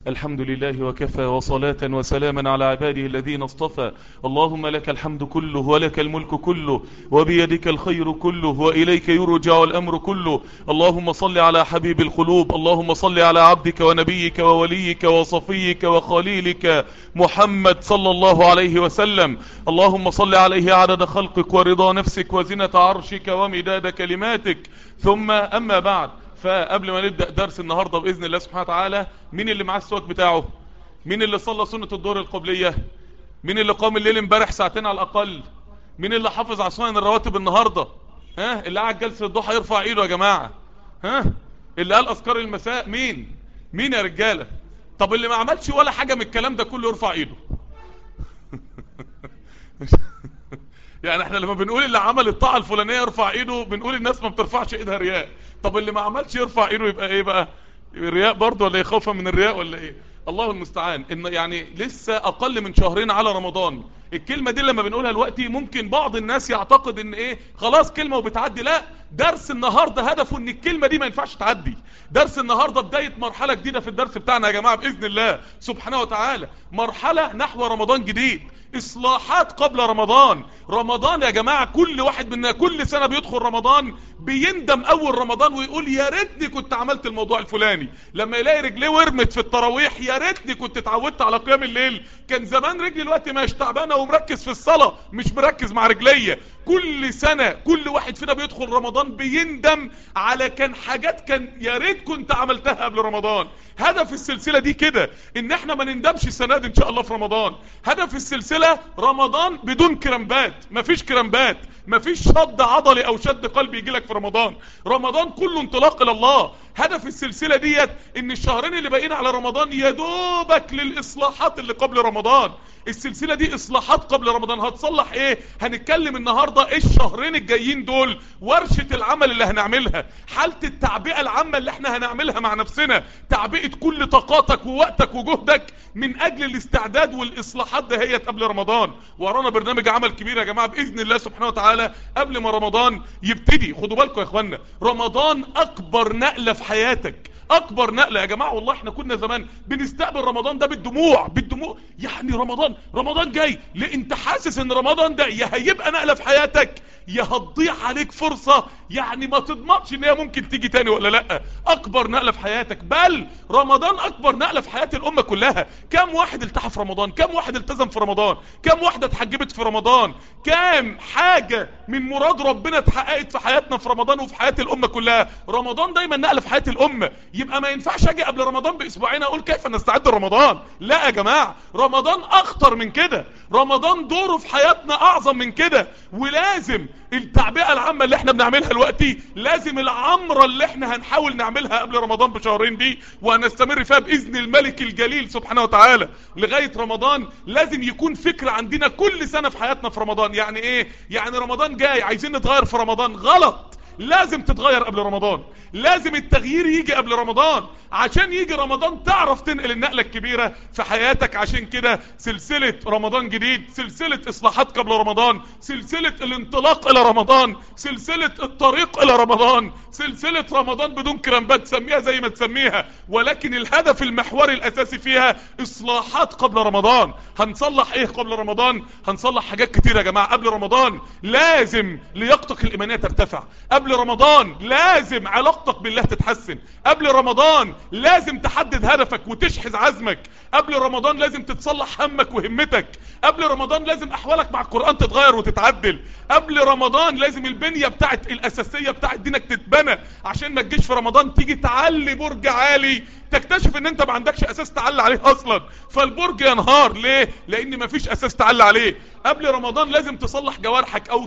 الحمد لله وكفى وصلاة وسلاما على عباده الذين اصطفى اللهم لك الحمد كله ولك الملك كله وبيدك الخير كله وإليك يرجع الأمر كله اللهم صل على حبيب القلوب اللهم صل على عبدك ونبيك ووليك وصفيك وخليلك محمد صلى الله عليه وسلم اللهم صل عليه عدد خلقك ورضا نفسك وزنة عرشك ومداد كلماتك ثم أما بعد فقبل ما نبدأ درس النهاردة بإذن الله سبحانه وتعالى مين اللي معاه السواك بتاعه مين اللي صلى سنة الدور القبلية مين اللي قام الليل امبارح ساعتين على الأقل مين اللي حافظ على سنن الرواتب النهاردة ها اللي قاعد جلسة الضحى يرفع ايده يا جماعة ها اللي قال أذكار المساء مين مين يا رجالة طب اللي ما عملش ولا حاجة من الكلام ده كله يرفع ايده يعني احنا لما بنقول اللي عمل الطاعة الفلانية يرفع ايده بنقول الناس ما بترفعش ايدها رياء طب اللي ما عملش يرفع ايده يبقى ايه بقى رياء برضه ولا خوفا من الرياء ولا ايه الله المستعان ان يعني لسه اقل من شهرين على رمضان الكلمة دي لما بنقولها دلوقتي ممكن بعض الناس يعتقد ان ايه خلاص كلمة وبتعدي لا درس النهاردة هدفه ان الكلمة دي ما ينفعش تعدي درس النهاردة بداية مرحلة جديدة في الدرس بتاعنا يا جماعة بإذن الله سبحانه وتعالى مرحلة نحو رمضان جديد اصلاحات قبل رمضان رمضان يا جماعة كل واحد منا كل سنة بيدخل رمضان بيندم اول رمضان ويقول يا ريتني كنت عملت الموضوع الفلاني لما يلاقي رجليه ورمت في التراويح يا ريتني كنت اتعودت على قيام الليل كان زمان رجلي دلوقتي مش تعبانه ومركز في الصلاة مش مركز مع رجليه كل سنة كل واحد فينا بيدخل رمضان بيندم على كان حاجات كان يا ريت كنت عملتها قبل رمضان هدف السلسلة دي كده ان احنا ما نندمش السنة دي ان شاء الله في رمضان هدف السلسلة رمضان بدون كرامبات مفيش كرامبات مفيش شد عضلي او شد قلبي يجي لك في رمضان رمضان كله انطلاق الى الله هدف السلسلة ديت ان الشهرين اللي باقيين على رمضان يدوبك للاصلاحات اللي قبل رمضان السلسلة دي اصلاحات قبل رمضان هتصلح ايه هنتكلم النهاردة ايه الشهرين الجايين دول ورشة العمل اللي هنعملها حالة التعبئة العامة اللي احنا هنعملها مع نفسنا تعبئة كل طاقاتك ووقتك وجهدك من اجل الاستعداد والاصلاحات دهيت قبل رمضان ورانا برنامج عمل كبير يا جماعة باذن الله سبحانه وتعالى قبل ما رمضان يبتدي خدوا بالكم يا اخوانا رمضان اكبر نقلة في حياتك اكبر نقلة يا جماعة والله احنا كنا زمان بنستقبل رمضان ده بالدموع بالدموع يعني رمضان رمضان جاي ليه انت حاسس ان رمضان ده يا هيبقى نقلة في حياتك يا هتضيع عليك فرصة يعني ما تضمنش ان هي ممكن تيجي تاني ولا لا اكبر نقلة في حياتك بل رمضان اكبر نقلة في حياة الامة كلها كم واحد التحف في رمضان كم واحد التزم في رمضان كم واحدة اتحجبت في رمضان كم حاجة من مراد ربنا اتحققت في حياتنا في رمضان وفي حياة الامة كلها رمضان دايما نقلة في حياة الامة يبقى ما ينفعش اجي قبل رمضان باسبوعين اقول كيف نستعد لرمضان لا يا جماعة رمضان اخطر من كده رمضان دوره في حياتنا اعظم من كده ولازم التعبئة العامة اللي احنا بنعملها دلوقتي لازم العمرة اللي احنا هنحاول نعملها قبل رمضان بشهرين دي وهنستمر فيها باذن الملك الجليل سبحانه وتعالى لغاية رمضان لازم يكون فكر عندنا كل سنة في حياتنا في رمضان يعني ايه يعني رمضان جاي عايزين نتغير في رمضان غلط لازم تتغير قبل رمضان لازم التغيير يجي قبل رمضان عشان يجي رمضان تعرف تنقل النقلة الكبيرة في حياتك عشان كده سلسلة رمضان جديد سلسلة اصلاحات قبل رمضان سلسلة الانطلاق الى رمضان سلسلة الطريق الى رمضان سلسلة رمضان بدون كرامبات تسميها زي ما تسميها ولكن الهدف المحوري الاساسي فيها اصلاحات قبل رمضان هنصلح ايه قبل رمضان هنصلح حاجات كتير يا جماعة قبل رمضان لازم لياقتك الايمانية ترتفع قبل رمضان لازم علاقتك بالله تتحسن قبل رمضان لازم تحدد هدفك وتشحذ عزمك قبل رمضان لازم تتصلح همك وهمتك قبل رمضان لازم احوالك مع القرآن تتغير وتتعدل قبل رمضان لازم البنية بتاعت الاساسية بتاعت دينك تتبنى عشان ما تجيش في رمضان تيجي تعلي برج عالي تكتشف ان انت ما عندكش اساس تعلي عليه اصلا فالبرج ينهار ليه لان ما فيش اساس تعلي عليه قبل رمضان لازم تصلح جوارحك او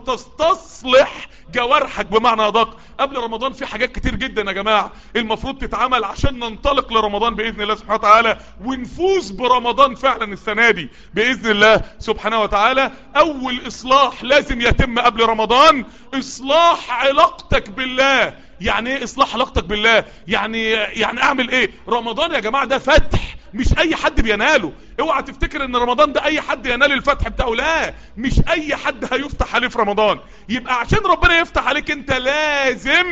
تستصلح جوارحك بمعنى ادق قبل رمضان في حاجات كتير جدا يا جماعة المفروض تتعمل عشان ننطلق لرمضان باذن الله سبحانه وتعالى ونفوز برمضان فعلا السنة دي باذن الله سبحانه وتعالى اول اصلاح لازم يتم قبل رمضان اصلاح علاقتك بالله يعني ايه اصلاح علاقتك بالله يعني يعني اعمل ايه رمضان يا جماعة ده فتح مش اي حد بيناله اوعى تفتكر ان رمضان ده اي حد ينال الفتح بتاعه لا مش اي حد هيفتح عليه في رمضان يبقى عشان ربنا يفتح عليك انت لازم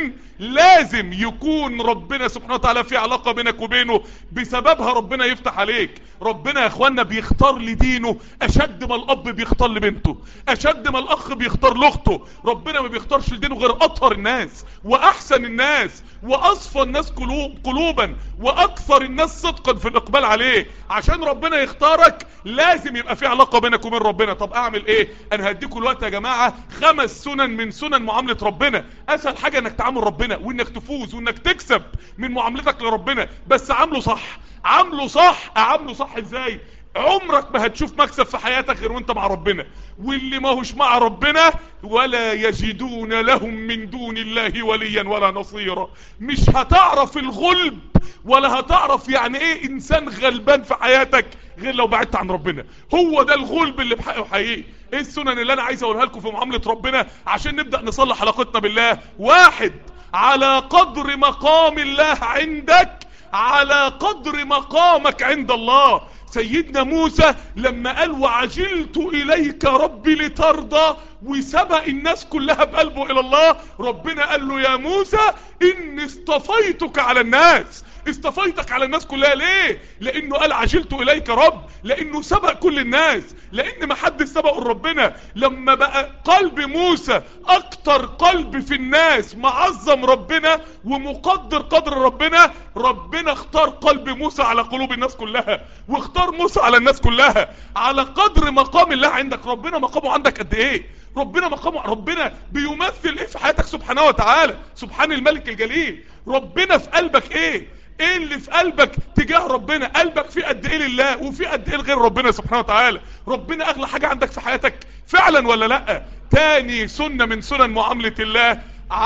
لازم يكون ربنا سبحانه وتعالى في علاقة بينك وبينه بسببها ربنا يفتح عليك ربنا يا اخوانا بيختار لدينه اشد ما الاب بيختار لبنته اشد ما الاخ بيختار لاخته ربنا ما بيختارش لدينه غير اطهر الناس واحسن الناس واصفى الناس قلوب قلوبا واكثر الناس صدقا في الاقبال عليه عشان ربنا يختارك لازم يبقى في علاقة بينك وبين ربنا طب اعمل ايه انا هديكم الوقت يا جماعة خمس سنن من سنن معاملة ربنا اسهل حاجة انك تعامل ربنا وانك تفوز وانك تكسب من معاملتك لربنا بس عامله صح عامله صح اعامله صح ازاي عمرك ما هتشوف مكسب في حياتك غير وانت مع ربنا واللي ما هوش مع ربنا ولا يجدون لهم من دون الله وليا ولا نصيرا مش هتعرف الغلب ولا هتعرف يعني ايه انسان غلبان في حياتك غير لو بعدت عن ربنا هو ده الغلب اللي بحقه حقيقي ايه السنن اللي انا عايز اقولها لكم في معاملة ربنا عشان نبدأ نصلح علاقتنا بالله واحد على قدر مقام الله عندك على قدر مقامك عند الله سيدنا موسى لما قال وعجلت اليك ربي لترضى وسبق الناس كلها بقلبه الى الله ربنا قال له يا موسى اني اصطفيتك على الناس اصطفيتك على الناس كلها ليه لانه قال عجلت اليك رب لانه سبق كل الناس لان ما حد سبق ربنا لما بقى قلب موسى اكتر قلب في الناس معظم ربنا ومقدر قدر ربنا ربنا اختار قلب موسى على قلوب الناس كلها واختار موسى على الناس كلها على قدر مقام الله عندك ربنا مقامه عندك قد ايه ربنا مقامه ربنا بيمثل ايه في حياتك سبحانه وتعالى سبحان الملك الجليل ربنا في قلبك ايه ايه اللي في قلبك تجاه ربنا قلبك فيه قد ايه لله وفيه قد ايه لغير ربنا سبحانه وتعالى ربنا اغلى حاجة عندك في حياتك فعلا ولا لا تاني سنة من سنن معاملة الله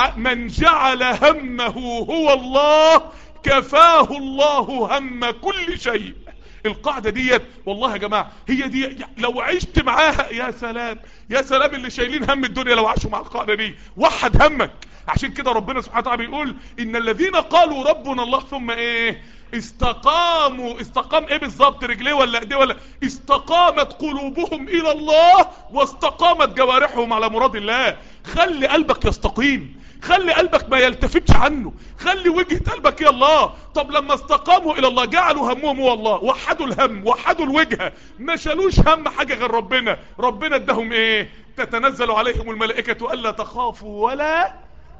من جعل همه هو الله كفاه الله هم كل شيء القاعدة ديت والله يا جماعة هي دي لو عشت معاها يا سلام يا سلام اللي شايلين هم الدنيا لو عاشوا مع القاعدة دي وحد همك عشان كده ربنا سبحانه وتعالى بيقول ان الذين قالوا ربنا الله ثم ايه استقاموا استقام ايه بالظبط رجليه ولا ايديه ولا استقامت قلوبهم الى الله واستقامت جوارحهم على مراد الله خلي قلبك يستقيم خلي قلبك ما يلتفتش عنه خلي وجهة قلبك يا الله طب لما استقاموا الى الله جعلوا همهم هو الله وحدوا الهم وحدوا الوجهة ما شالوش هم حاجة غير ربنا ربنا ادهم ايه تتنزل عليهم الملائكة الا تخافوا ولا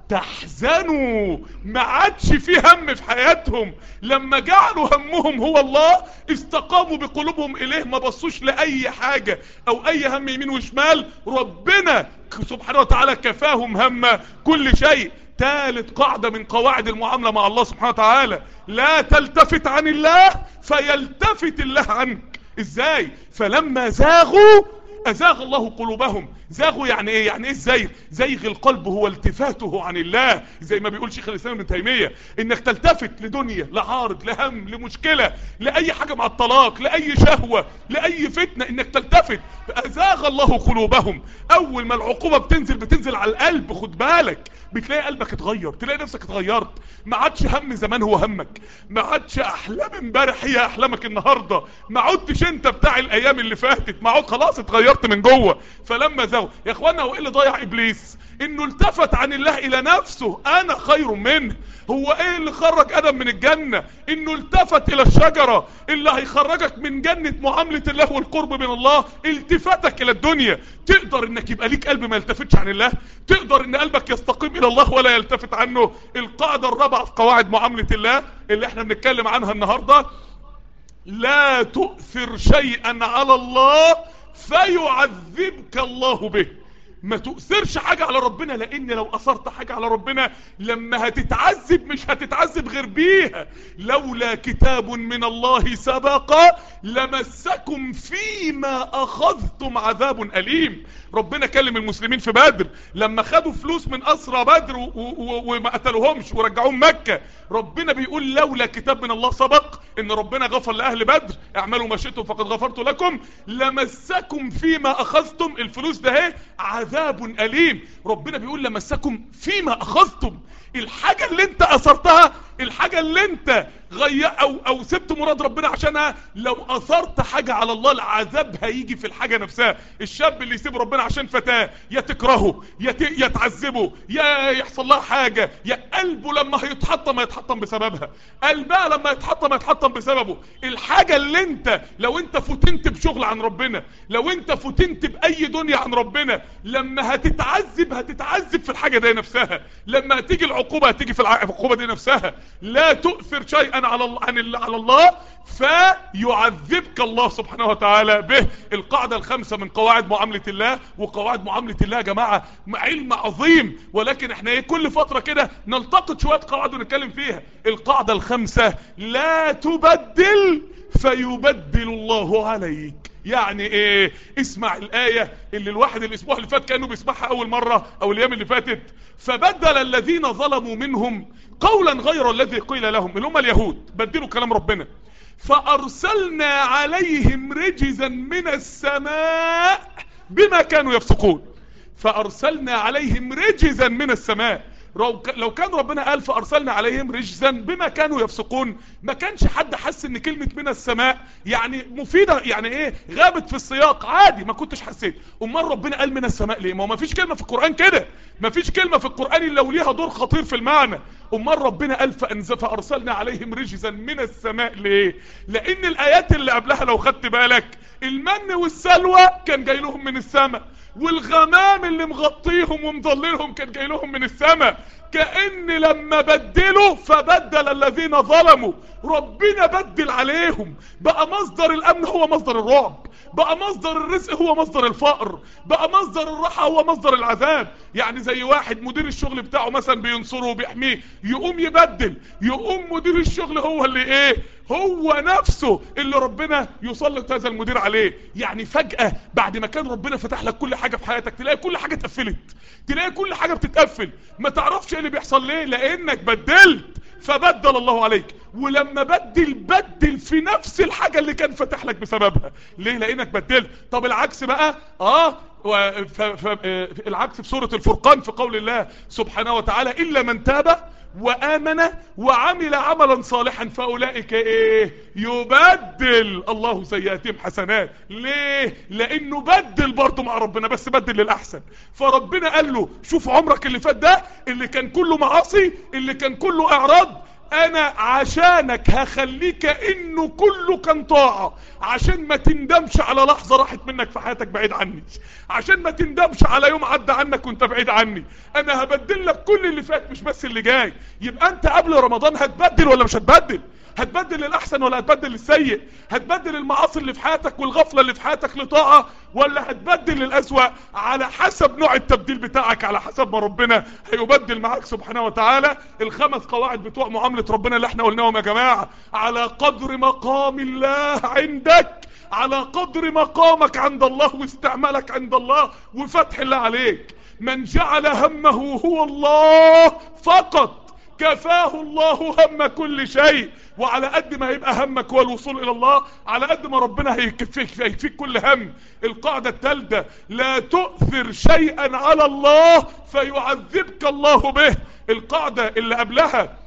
تحزنوا ما عادش في هم في حياتهم لما جعلوا همهم هو الله استقاموا بقلوبهم اليه ما بصوش لاي حاجة او اي هم يمين وشمال ربنا سبحانه وتعالى كفاهم هم كل شيء ثالث قاعدة من قواعد المعاملة مع الله سبحانه وتعالى لا تلتفت عن الله فيلتفت الله عنك ازاي فلما زاغوا ازاغ الله قلوبهم زاغوا يعني ايه يعني ايه الزيغ زيغ القلب هو التفاته عن الله زي ما بيقول شيخ الاسلام ابن تيميه انك تلتفت لدنيا لعارض لهم لمشكله لاي حاجه مع الطلاق لاي شهوه لاي فتنه انك تلتفت ازاغ الله قلوبهم اول ما العقوبه بتنزل بتنزل على القلب خد بالك بتلاقي قلبك اتغير تلاقي نفسك اتغيرت ما عادش هم زمان هو همك ما عادش احلام امبارح هي احلامك النهارده ما عدتش انت بتاع الايام اللي فاتت ما عد خلاص اتغيرت من جوه فلما زو يا اخوانا هو ايه اللي ضيع ابليس انه التفت عن الله الى نفسه انا خير منه هو ايه اللي خرج ادم من الجنة انه التفت الى الشجرة اللي هيخرجك من جنة معاملة الله والقرب من الله التفاتك الى الدنيا تقدر انك يبقى ليك قلب ما يلتفتش عن الله تقدر ان قلبك يستقيم الى الله ولا يلتفت عنه القاعدة الرابعة في قواعد معاملة الله اللي احنا بنتكلم عنها النهاردة لا تؤثر شيئا على الله فيعذبك الله به ما تؤثرش حاجة على ربنا لان لو اثرت حاجة على ربنا لما هتتعذب مش هتتعذب غير بيها لولا كتاب من الله سبق لمسكم فيما اخذتم عذاب اليم ربنا كلم المسلمين في بدر لما خدوا فلوس من اسرى بدر وما قتلوهمش ورجعوهم مكة ربنا بيقول لولا كتاب من الله سبق ان ربنا غفر لاهل بدر اعملوا ما شئتم فقد غفرت لكم لمسكم فيما اخذتم الفلوس ده اهي عذاب أليم ربنا بيقول لمسكم فيما أخذتم الحاجة اللي انت أثرتها الحاجة اللي انت غير او او سبت مراد ربنا عشانها لو اثرت حاجة على الله العذاب هيجي في الحاجة نفسها الشاب اللي يسيب ربنا عشان فتاة يا تكرهه يا ت- يا تعذبه يا يحصل لها حاجة يا قلبه لما هيتحطم هيتحطم بسببها قلبها لما يتحطم هيتحطم بسببه الحاجة اللي انت لو انت فتنت بشغل عن ربنا لو انت فتنت باي دنيا عن ربنا لما هتتعذب هتتعذب في الحاجة دي نفسها لما هتيجي العقوبة هتيجي في الع- العقوبة دي نفسها لا تؤثر شيئا على الله عن ال- على الله فيعذبك الله سبحانه وتعالى به القاعدة الخامسة من قواعد معاملة الله وقواعد معاملة الله يا جماعة علم عظيم ولكن احنا ايه كل فترة كده نلتقط شوية قواعد ونتكلم فيها القاعدة الخامسة لا تبدل فيبدل الله عليك يعني ايه اسمع الآية اللي الواحد الاسبوع اللي فات كانوا بيسمعها اول مرة او الايام اللي فاتت فبدل الذين ظلموا منهم قولا غير الذي قيل لهم اللي هم اليهود بدلوا كلام ربنا فارسلنا عليهم رجزا من السماء بما كانوا يفسقون فارسلنا عليهم رجزا من السماء لو ك- لو كان ربنا قال فارسلنا عليهم رجزا بما كانوا يفسقون ما كانش حد حس ان كلمة من السماء يعني مفيدة يعني ايه غابت في السياق عادي ما كنتش حسيت امال ربنا قال من السماء ليه ما هو ما فيش كلمة في القرآن كده ما فيش كلمة في القرآن الا وليها دور خطير في المعنى امال ربنا قال فأنز فارسلنا عليهم رجزا من السماء ليه لان الايات اللي قبلها لو خدت بالك المن والسلوى كان جاي لهم من السماء والغمام اللي مغطيهم ومظللهم كان جاي لهم من السماء كأن لما بدلوا فبدل الذين ظلموا ربنا بدل عليهم بقى مصدر الامن هو مصدر الرعب بقى مصدر الرزق هو مصدر الفقر بقى مصدر الراحة هو مصدر العذاب يعني زي واحد مدير الشغل بتاعه مثلا بينصره وبيحميه يقوم يبدل يقوم مدير الشغل هو اللي ايه هو نفسه اللي ربنا يسلط هذا المدير عليه يعني فجأة بعد ما كان ربنا فتح لك كل حاجة في حياتك تلاقي كل حاجة اتقفلت تلاقي كل حاجة بتتقفل ما تعرفش ايه اللي بيحصل ليه لانك بدلت فبدل الله عليك ولما بدل بدل في نفس الحاجة اللي كان فتح لك بسببها ليه لانك بدلت طب العكس بقى اه و- ف- ف- آه، العكس في سورة الفرقان في قول الله سبحانه وتعالى إلا من تاب وآمن وعمل عملا صالحا فأولئك إيه يبدل الله سيئاتهم حسنات ليه لأنه بدل برضه مع ربنا بس بدل للأحسن فربنا قال له شوف عمرك اللي فات ده اللي كان كله معاصي اللي كان كله إعراض انا عشانك هخليك انه كله كان طاعة عشان ما تندمش على لحظة راحت منك في حياتك بعيد عني عشان ما تندمش على يوم عدى عنك وانت بعيد عني انا هبدل لك كل اللي فات مش بس اللي جاي يبقى انت قبل رمضان هتبدل ولا مش هتبدل هتبدل للاحسن ولا هتبدل للسيء هتبدل المعاصي اللي في حياتك والغفلة اللي في حياتك لطاعة ولا هتبدل للأسوأ على حسب نوع التبديل بتاعك على حسب ما ربنا هيبدل معاك سبحانه وتعالى الخمس قواعد بتوع معاملة ربنا اللي احنا قلناهم يا جماعة على قدر مقام الله عندك على قدر مقامك عند الله واستعمالك عند الله وفتح الله عليك من جعل همه هو الله فقط كفاه الله هم كل شيء وعلى قد ما هيبقى همك هو الوصول الى الله على قد ما ربنا هيكفيك هيكفيك كل هم القاعدة الثالثة لا تؤثر شيئا على الله فيعذبك الله به القاعدة اللي قبلها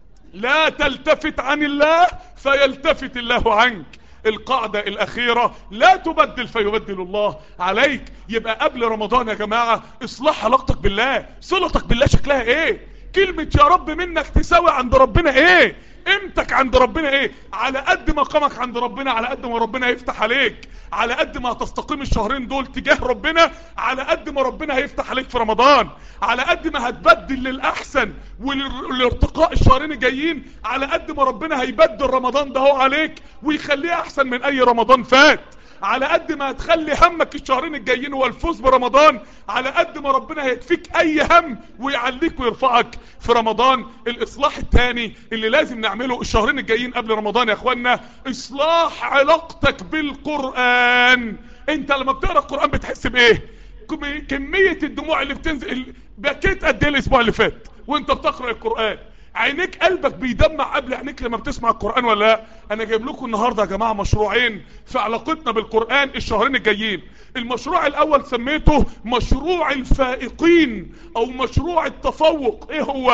لا تلتفت عن الله فيلتفت الله عنك القاعدة الأخيرة لا تبدل فيبدل الله عليك يبقى قبل رمضان يا جماعة اصلاح علاقتك بالله صلتك بالله شكلها ايه كلمة يا رب منك تساوي عند ربنا ايه قيمتك عند ربنا ايه على قد مقامك عند ربنا على قد ما ربنا يفتح عليك على قد ما هتستقيم الشهرين دول تجاه ربنا على قد ما ربنا هيفتح عليك في رمضان على قد ما هتبدل للأحسن والارتقاء الشهرين الجايين على قد ما ربنا هيبدل رمضان ده هو عليك ويخليه أحسن من أي رمضان فات على قد ما هتخلي همك الشهرين الجايين هو الفوز برمضان على قد ما ربنا هيكفيك اي هم ويعليك ويرفعك في رمضان الاصلاح الثاني اللي لازم نعمله الشهرين الجايين قبل رمضان يا اخوانا اصلاح علاقتك بالقرآن انت لما بتقرأ القرآن بتحس بايه كم- كمية الدموع اللي بتنزل بكيت قد ايه الاسبوع اللي فات وانت بتقرأ القرآن عينيك قلبك بيدمع قبل عينيك لما بتسمع القرآن ولا لا انا جايب لكم النهاردة يا جماعة مشروعين في علاقتنا بالقرآن الشهرين الجايين المشروع الاول سميته مشروع الفائقين او مشروع التفوق ايه هو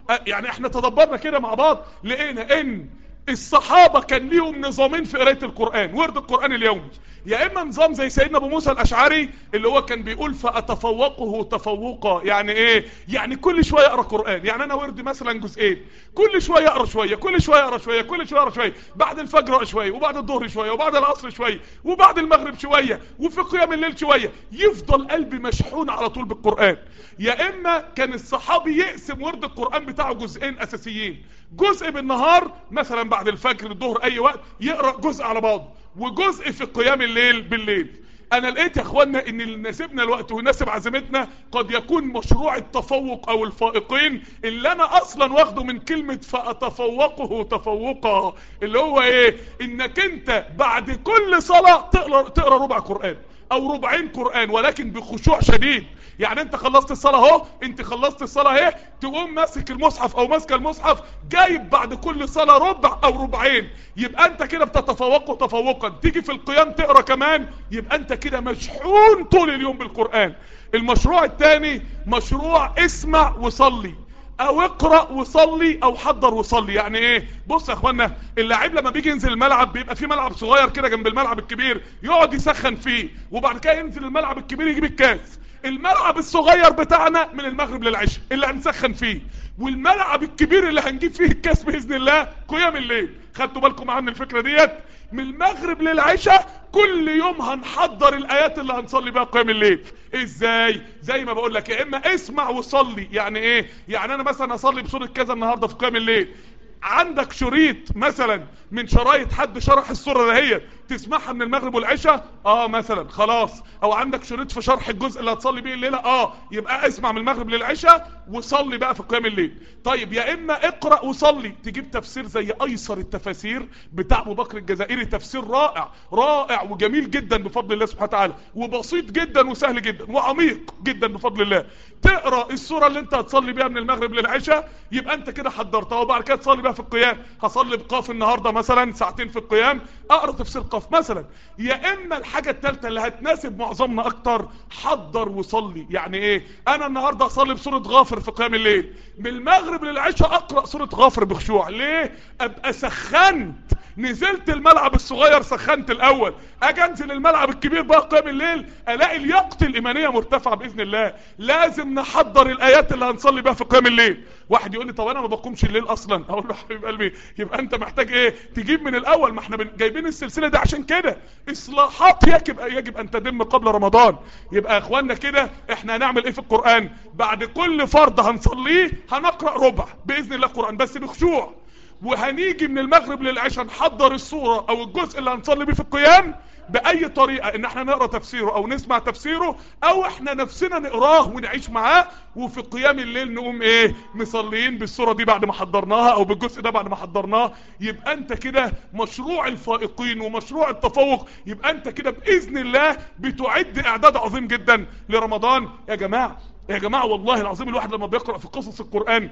أه يعني احنا تدبرنا كده مع بعض لقينا ان الصحابة كان ليهم نظامين في قراية القرآن ورد القرآن اليومي يا اما نظام زي سيدنا ابو موسى الاشعري اللي هو كان بيقول فاتفوقه تفوقا يعني ايه يعني كل شويه اقرا قران يعني انا ورد مثلا جزئين كل شويه اقرا شويه كل شويه اقرا شويه كل شويه اقرا شويه بعد الفجر اقرا شويه وبعد الظهر شويه وبعد العصر شويه وبعد المغرب شويه وفي قيام الليل شويه يفضل قلبي مشحون على طول بالقران يا اما كان الصحابي يقسم ورد القران بتاعه جزئين اساسيين جزء بالنهار مثلا بعد الفجر الظهر اي وقت يقرا جزء على بعضه وجزء في قيام الليل بالليل انا لقيت يا اخوانا ان اللي يناسبنا الوقت ويناسب عزيمتنا قد يكون مشروع التفوق او الفائقين اللي انا اصلا واخده من كلمة فاتفوقه تفوقا اللي هو ايه انك انت بعد كل صلاة تقرا, تقرأ ربع قرآن او ربعين قرآن ولكن بخشوع شديد يعني انت خلصت الصلاة اهو انت خلصت الصلاة اهي تقوم ماسك المصحف او ماسك المصحف جايب بعد كل صلاة ربع او ربعين يبقى انت كده بتتفوق تفوقا تيجي في القيام تقرا كمان يبقى انت كده مشحون طول اليوم بالقرآن المشروع الثاني مشروع اسمع وصلي او اقرأ وصلي او حضر وصلي يعني ايه بص يا اخوانا اللاعب لما بيجي ينزل الملعب بيبقى في ملعب صغير كده جنب الملعب الكبير يقعد يسخن فيه وبعد كده ينزل الملعب الكبير يجيب الكاس الملعب الصغير بتاعنا من المغرب للعشاء اللي هنسخن فيه والملعب الكبير اللي هنجيب فيه الكاس باذن الله قيام الليل خدتوا بالكم عن الفكره ديت من المغرب للعشاء كل يوم هنحضر الايات اللي هنصلي بيها قيام الليل ازاي زي ما بقول لك يا اما اسمع وصلي يعني ايه يعني انا مثلا اصلي بسوره كذا النهارده في قيام الليل عندك شريط مثلا من شرايط حد شرح السوره دهيت تسمعها من المغرب والعشاء اه مثلا خلاص او عندك شريط في شرح الجزء اللي هتصلي بيه الليله اه يبقى اسمع من المغرب للعشاء وصلي بقى في قيام الليل طيب يا اما اقرا وصلي تجيب تفسير زي ايسر التفاسير بتاع ابو بكر الجزائري تفسير رائع رائع وجميل جدا بفضل الله سبحانه وتعالى وبسيط جدا وسهل جدا وعميق جدا بفضل الله تقرا السوره اللي انت هتصلي بيها من المغرب للعشاء يبقى انت كده حضرتها وبعد كده تصلي بقى في القيام هصلي بقاف النهارده مثلا ساعتين في القيام اقرا تفسير قاف مثلا يا اما الحاجه الثالثه اللي هتناسب معظمنا اكتر حضر وصلي يعني ايه انا النهارده اصلي بسوره غافر في قيام الليل من المغرب للعشاء اقرا سوره غافر بخشوع ليه ابقى سخنت نزلت الملعب الصغير سخنت الاول اجي انزل الملعب الكبير بقى قيام الليل الاقي لياقتي الايمانيه مرتفعه باذن الله لازم نحضر الايات اللي هنصلي بيها في قيام الليل واحد يقول لي طب انا ما بقومش الليل اصلا اقول له حبيب قلبي يبقى انت محتاج ايه تجيب من الاول ما احنا جايبين السلسله دي عشان كده اصلاحات يجب يجب ان تتم قبل رمضان يبقى يا اخوانا كده احنا هنعمل ايه في القران بعد كل فرض هنصليه هنقرا ربع باذن الله قران بس بخشوع وهنيجي من المغرب للعشاء نحضر الصورة او الجزء اللي هنصلي بيه في القيام باي طريقة ان احنا نقرأ تفسيره او نسمع تفسيره او احنا نفسنا نقراه ونعيش معاه وفي قيام الليل نقوم ايه مصليين بالصورة دي بعد ما حضرناها او بالجزء ده بعد ما حضرناه يبقى انت كده مشروع الفائقين ومشروع التفوق يبقى انت كده باذن الله بتعد اعداد عظيم جدا لرمضان يا جماعة يا جماعة والله العظيم الواحد لما بيقرأ في قصص القرآن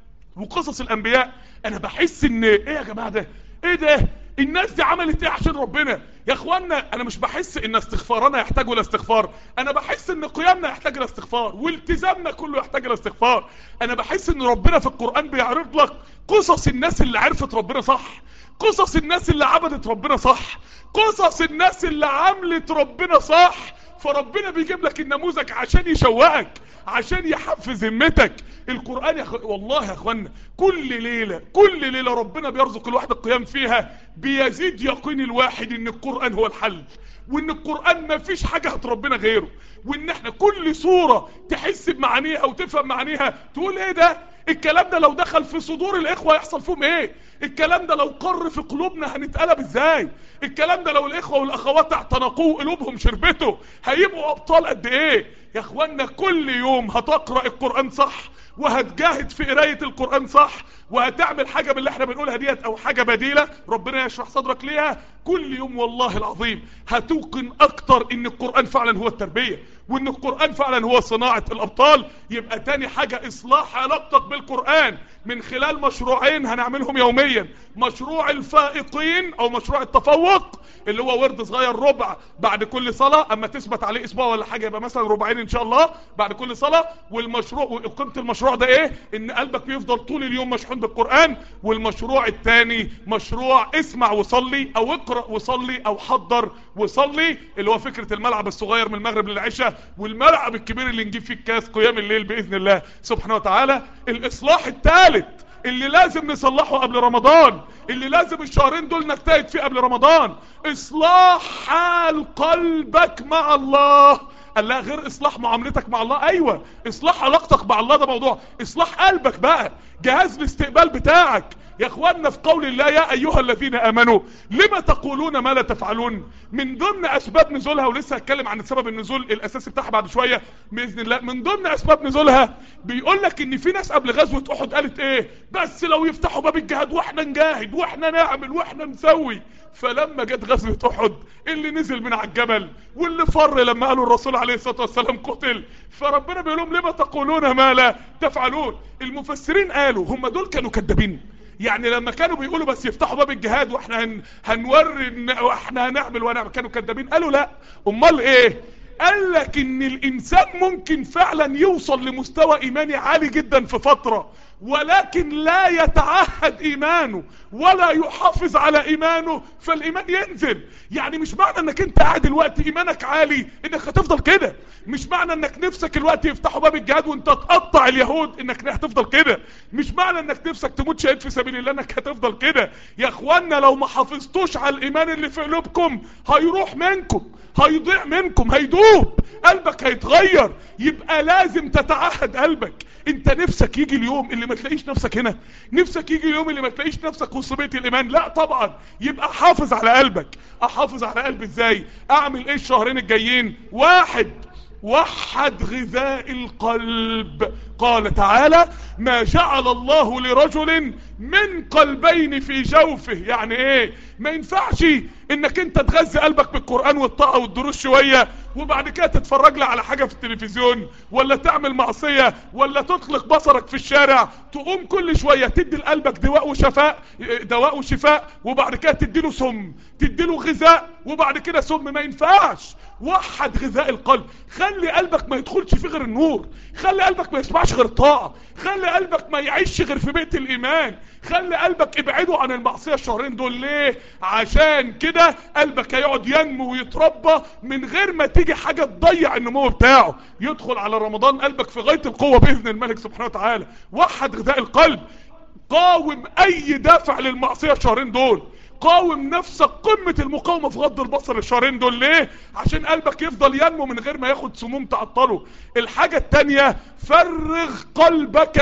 وقصص الانبياء انا بحس ان ايه يا جماعة ده ايه ده الناس دي عملت ايه عشان ربنا يا اخوانا انا مش بحس ان استغفارنا يحتاج الى استغفار انا بحس ان قيامنا يحتاج الى استغفار والتزامنا كله يحتاج الى استغفار انا بحس ان ربنا في القرآن بيعرض لك قصص الناس اللي عرفت ربنا صح قصص الناس اللي عبدت ربنا صح قصص الناس اللي عملت ربنا صح فربنا بيجيب لك النموذج عشان يشوقك عشان يحفز همتك القرآن يا أخو... والله يا اخوانا كل ليلة كل ليلة ربنا بيرزق الواحد القيام فيها بيزيد يقين الواحد ان القرآن هو الحل وان القرآن ما فيش حاجة هتربنا غيره وان احنا كل صورة تحس بمعانيها او تفهم معانيها تقول ايه ده الكلام ده لو دخل في صدور الاخوة يحصل فيهم ايه الكلام ده لو قر في قلوبنا هنتقلب ازاي الكلام ده لو الاخوة والاخوات اعتنقوه قلوبهم شربته هيبقوا ابطال قد ايه يا اخوانا كل يوم هتقرأ القرآن صح وهتجاهد في قراية القرآن صح وهتعمل حاجة من اللي احنا بنقولها ديت او حاجة بديلة ربنا يشرح صدرك ليها كل يوم والله العظيم هتوقن اكتر ان القرآن فعلا هو التربية وان القرآن فعلا هو صناعة الابطال يبقى تاني حاجة اصلاح علاقتك بالقرآن من خلال مشروعين هنعملهم يوميا مشروع الفائقين او مشروع التفوق اللي هو ورد صغير ربع بعد كل صلاة اما تثبت عليه اسبوع ولا حاجة يبقى مثلا ربعين ان شاء الله بعد كل صلاة والمشروع وقيمة المشروع ده ايه ان قلبك بيفضل طول اليوم مشحون بالقرآن والمشروع الثاني مشروع اسمع وصلي او اقرأ وصلي او حضر وصلي اللي هو فكرة الملعب الصغير من المغرب للعشاء والملعب الكبير اللي نجيب فيه الكاس قيام الليل باذن الله سبحانه وتعالى الاصلاح الثالث اللي لازم نصلحه قبل رمضان اللي لازم الشهرين دول نجتهد فيه قبل رمضان اصلاح حال قلبك مع الله قال لا غير اصلاح معاملتك مع الله ايوه اصلاح علاقتك مع الله ده موضوع اصلاح قلبك بقى جهاز الاستقبال بتاعك يا اخواننا في قول الله يا ايها الذين امنوا لما تقولون ما لا تفعلون من ضمن اسباب نزولها ولسه هتكلم عن سبب النزول الاساسي بتاعها بعد شويه باذن الله من ضمن اسباب نزولها بيقول لك ان في ناس قبل غزوه احد قالت ايه بس لو يفتحوا باب الجهاد واحنا نجاهد واحنا نعمل واحنا نسوي فلما جت غزوه احد اللي نزل من على الجبل واللي فر لما قالوا الرسول عليه الصلاه والسلام قتل فربنا بيقول لهم لما تقولون ما لا تفعلون المفسرين قالوا هم دول كانوا كذابين يعني لما كانوا بيقولوا بس يفتحوا باب الجهاد واحنا هن هنوري إن- واحنا هنعمل ونعمل كانوا كذابين قالوا لا امال ايه قال لك ان الانسان ممكن فعلا يوصل لمستوى ايماني عالي جدا في فترة ولكن لا يتعهد ايمانه ولا يحافظ على ايمانه فالايمان ينزل يعني مش معنى انك انت قاعد الوقت ايمانك عالي انك هتفضل كده مش معنى انك نفسك الوقت يفتحوا باب الجهاد وانت تقطع اليهود انك هتفضل كده مش معنى انك نفسك تموت شهيد في سبيل الله انك هتفضل كده يا اخوانا لو ما حافظتوش على الايمان اللي في قلوبكم هيروح منكم هيضيع منكم هيدوب قلبك هيتغير يبقى لازم تتعهد قلبك انت نفسك يجي اليوم اللي ما تلاقيش نفسك هنا نفسك يجي اليوم اللي ما تلاقيش نفسك وسط بيت الايمان لا طبعا يبقى حافظ على قلبك احافظ على قلبي ازاي اعمل ايه الشهرين الجايين واحد وحد غذاء القلب قال تعالى ما جعل الله لرجل من قلبين في جوفه يعني ايه ما ينفعش انك انت تغذي قلبك بالقرآن والطاعة والدروس شوية وبعد كده تتفرج لي على حاجة في التلفزيون ولا تعمل معصية ولا تطلق بصرك في الشارع تقوم كل شوية تدي لقلبك دواء وشفاء دواء وشفاء وبعد كده تديله سم تديله غذاء وبعد كده سم ما ينفعش وحد غذاء القلب خلي قلبك ما يدخلش فيه غير النور خلي قلبك ما يسمعش غير الطاعة خلي قلبك ما يعيش غير في بيت الايمان خلي قلبك ابعده عن المعصية الشهرين دول ليه عشان كده قلبك هيقعد ينمو ويتربى من غير ما تيجي حاجة تضيع النمو بتاعه يدخل على رمضان قلبك في غاية القوة بإذن الملك سبحانه وتعالى وحد غذاء القلب قاوم اي دافع للمعصية الشهرين دول قاوم نفسك قمة المقاومة في غض البصر الشهرين دول ليه عشان قلبك يفضل ينمو من غير ما ياخد سموم تعطله الحاجة التانية فرغ قلبك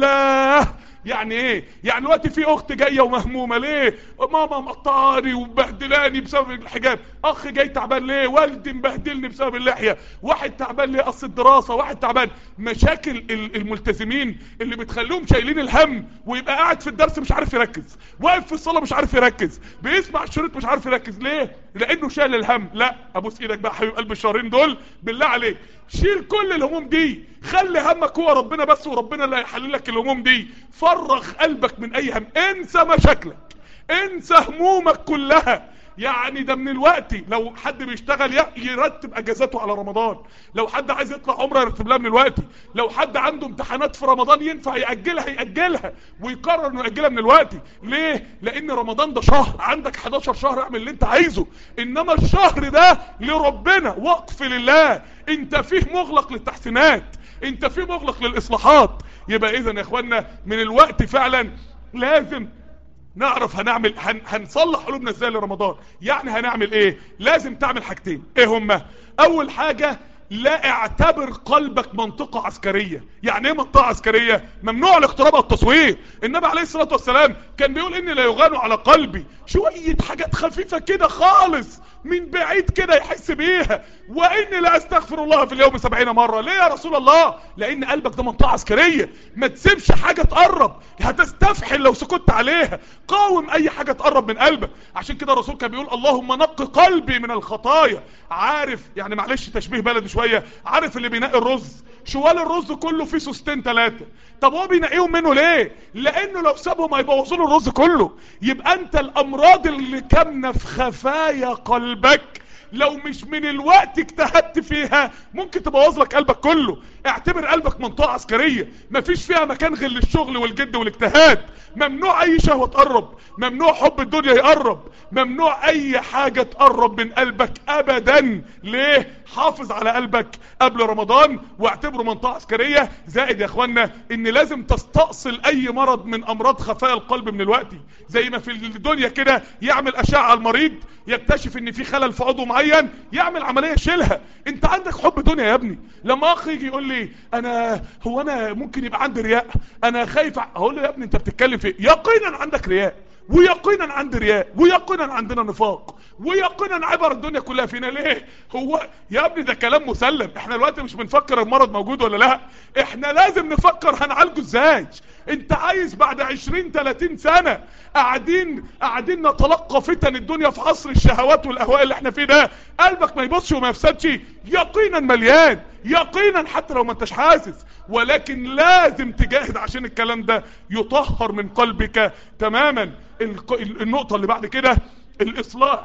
لله يعني ايه يعني دلوقتي في اخت جايه ومهمومه ليه ماما مقطعاني ومبهدلاني بسبب الحجاب اخ جاي تعبان ليه والدي مبهدلني بسبب اللحيه واحد تعبان ليه اصل الدراسه واحد تعبان مشاكل ال- الملتزمين اللي بتخليهم شايلين الهم ويبقى قاعد في الدرس مش عارف يركز واقف في الصلاه مش عارف يركز بيسمع الشريط مش عارف يركز ليه لانه شايل الهم لا ابوس ايدك بقى حبيب قلب الشهرين دول بالله عليك شيل كل الهموم دي خلي همك هو ربنا بس وربنا اللي هيحل لك الهموم دي فرغ قلبك من اي هم انسى مشاكلك انسى همومك كلها يعني ده من الوقت لو حد بيشتغل ي- يرتب اجازاته على رمضان لو حد عايز يطلع عمره يرتب لها من الوقت لو حد عنده امتحانات في رمضان ينفع يأجلها يأجلها ويقرر انه يأجلها من الوقت ليه لان رمضان ده شهر عندك 11 شهر اعمل اللي انت عايزه انما الشهر ده لربنا وقف لله انت فيه مغلق للتحسينات انت فيه مغلق للاصلاحات يبقى اذا يا اخوانا من الوقت فعلا لازم نعرف هنعمل هن هنصلح قلوبنا ازاي لرمضان يعني هنعمل ايه لازم تعمل حاجتين ايه هما اول حاجة لا اعتبر قلبك منطقة عسكرية يعني ايه منطقة عسكرية ممنوع الاقتراب او التصوير النبي عليه الصلاة والسلام كان بيقول اني لا يغان على قلبي شوية حاجات خفيفة كده خالص من بعيد كده يحس بيها واني لا استغفر الله في اليوم سبعين مرة ليه يا رسول الله لان قلبك ده منطقة عسكرية ما تسيبش حاجة تقرب هتستفحل لو سكت عليها قاوم اي حاجة تقرب من قلبك عشان كده الرسول كان بيقول اللهم نق قلبي من الخطايا عارف يعني معلش تشبيه بلدي شوية عارف اللي بينقي الرز شوال الرز كله فيه سوستين ثلاثة طب هو بينقيهم منه ليه لانه لو سابهم هيبوظوا له الرز كله يبقى انت الامراض اللي كامنه في خفايا قلبك لو مش من الوقت اجتهدت فيها ممكن تبوظ لك قلبك كله اعتبر قلبك منطقة عسكرية مفيش فيها مكان غير للشغل والجد والاجتهاد ممنوع اي شهوة تقرب ممنوع حب الدنيا يقرب ممنوع اي حاجة تقرب من قلبك ابدا ليه حافظ على قلبك قبل رمضان واعتبره منطقة عسكرية زائد يا اخوانا ان لازم تستأصل اي مرض من امراض خفايا القلب من الوقت زي ما في الدنيا كده يعمل اشعة على المريض يكتشف ان في خلل في عضو معين يعمل عملية شيلها انت عندك حب دنيا يا ابني لما اخ يجي يقول لي انا هو انا ممكن يبقى عندي رياء انا خايف اقول له يا ابني انت بتتكلم في يقينا عندك رياء ويقينا عندي رياء ويقينا عندنا نفاق ويقينا عبر الدنيا كلها فينا ليه هو يا ابني ده كلام مسلم احنا دلوقتي مش بنفكر المرض موجود ولا لا احنا لازم نفكر هنعالجه ازاي انت عايز بعد 20 30 سنة قاعدين قاعدين نتلقى فتن الدنيا في عصر الشهوات والاهواء اللي احنا فيه ده قلبك ما يبصش وما يفسدش يقينا مليان يقينا حتى لو ما انتش حاسس ولكن لازم تجاهد عشان الكلام ده يطهر من قلبك تماما النقطة اللي بعد كده الاصلاح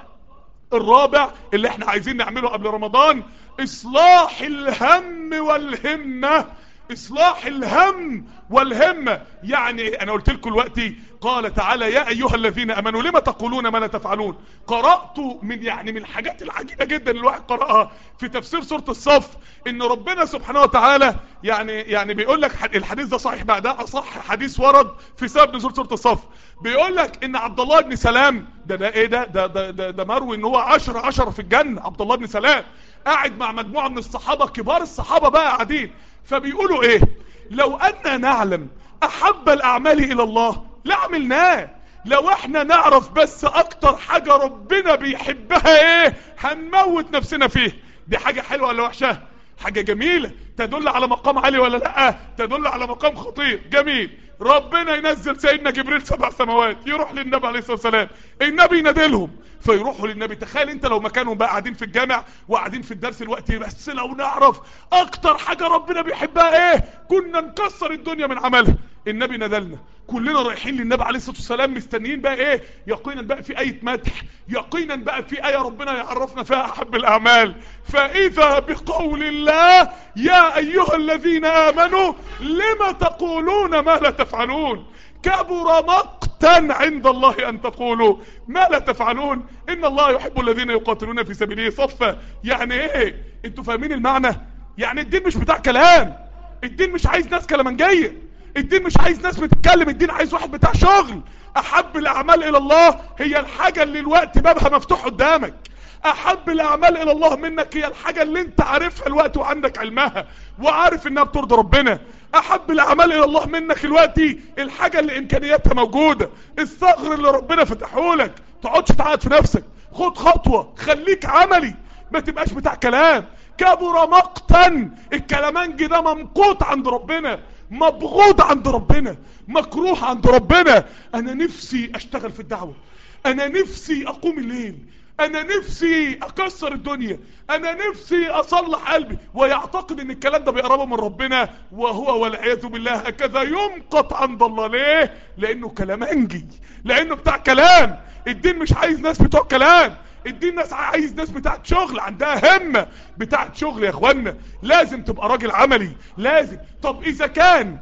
الرابع اللي احنا عايزين نعمله قبل رمضان اصلاح الهم والهمة اصلاح الهم والهمة يعني انا قلت لكم دلوقتي قال تعالى يا ايها الذين امنوا لما تقولون ما لا تفعلون قرأت من يعني من الحاجات العجيبة جدا اللي الواحد قرأها في تفسير سورة الصف ان ربنا سبحانه وتعالى يعني يعني بيقول لك الحديث ده صحيح بعدها اصح حديث ورد في سبب نزول سورة الصف بيقول لك ان عبد الله بن سلام ده ده ايه ده ده ده, ده, ده مروي ان هو عشرة عشرة في الجنة عبد الله بن سلام قاعد مع مجموعة من الصحابة كبار الصحابة بقى قاعدين فبيقولوا ايه لو اننا نعلم احب الاعمال الى الله لعملناه لو احنا نعرف بس اكتر حاجة ربنا بيحبها ايه هنموت نفسنا فيه دي حاجة حلوة ولا وحشة حاجة جميلة تدل على مقام عالي ولا لا تدل على مقام خطير جميل ربنا ينزل سيدنا جبريل سبع سماوات يروح للنبي عليه الصلاة والسلام النبي ينادلهم فيروحوا للنبي تخيل انت لو مكانهم بقى قاعدين في الجامع وقاعدين في الدرس الوقت بس لو نعرف اكتر حاجة ربنا بيحبها ايه كنا نكسر الدنيا من عملها النبي نزلنا كلنا رايحين للنبي عليه الصلاة والسلام مستنيين بقى ايه يقينا بقى في اية مدح يقينا بقى في اية ربنا يعرفنا فيها احب الاعمال فاذا بقول الله يا ايها الذين امنوا لما تقولون ما لا تفعلون كبر مقتا عند الله ان تقولوا ما لا تفعلون ان الله يحب الذين يقاتلون في سبيله صفا يعني ايه انتوا فاهمين المعنى يعني الدين مش بتاع كلام الدين مش عايز ناس كلامنجيه الدين مش عايز ناس بتتكلم الدين عايز واحد بتاع شغل احب الاعمال الى الله هي الحاجة اللي الوقت بابها مفتوح قدامك احب الاعمال الى الله منك هي الحاجة اللي انت عارفها الوقت وعندك علمها وعارف انها بترضي ربنا احب الاعمال الى الله منك الوقت الحاجة اللي امكانياتها موجودة الثغر اللي ربنا فتحه لك تقعدش تعاد في نفسك خد خطوة خليك عملي ما تبقاش بتاع كلام كبر مقتا الكلامنج ده ممقوت عند ربنا مبغوض عند ربنا مكروه عند ربنا انا نفسي اشتغل في الدعوة انا نفسي اقوم الليل انا نفسي اكسر الدنيا انا نفسي اصلح قلبي ويعتقد ان الكلام ده بيقربه من ربنا وهو والعياذ بالله هكذا يمقت عند الله ليه لانه كلامنجي لانه بتاع كلام الدين مش عايز ناس بتوع كلام الدين ناس عايز ناس بتاعت شغل عندها همة بتاعت شغل يا اخوانا لازم تبقى راجل عملي لازم طب اذا كان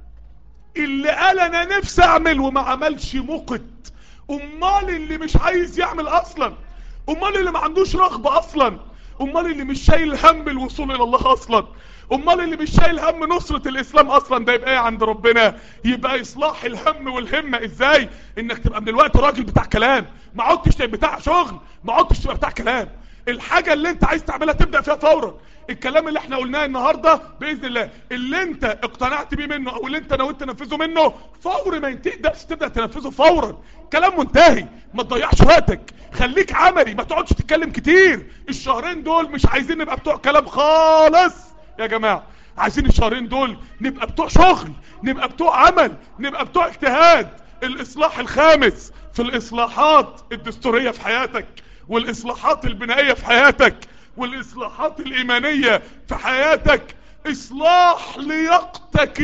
اللي قال انا نفسي اعمل وما عملش مقت امال اللي مش عايز يعمل اصلا امال اللي ما عندوش رغبة اصلا امال اللي مش شايل هم الوصول الى الله اصلا امال اللي مش شايل هم نصرة الاسلام اصلا ده يبقى ايه عند ربنا يبقى اصلاح الهم والهمة ازاي انك تبقى من الوقت راجل بتاع كلام ما عدتش تبقى بتاع شغل ما عدتش تبقى بتاع كلام الحاجة اللي انت عايز تعملها تبدأ فيها فورا الكلام اللي احنا قلناه النهاردة بإذن الله اللي انت اقتنعت بيه منه او اللي انت نويت تنفذه منه فور ما ينتهي الدرس تبدأ تنفذه فورا كلام منتهي ما تضيعش وقتك خليك عملي ما تقعدش تتكلم كتير الشهرين دول مش عايزين نبقى بتوع كلام خالص يا جماعة عايزين الشهرين دول نبقى بتوع شغل نبقى بتوع عمل نبقى بتوع اجتهاد الاصلاح الخامس في الاصلاحات الدستورية في حياتك والاصلاحات البنائية في حياتك والاصلاحات الايمانية في حياتك اصلاح لياقتك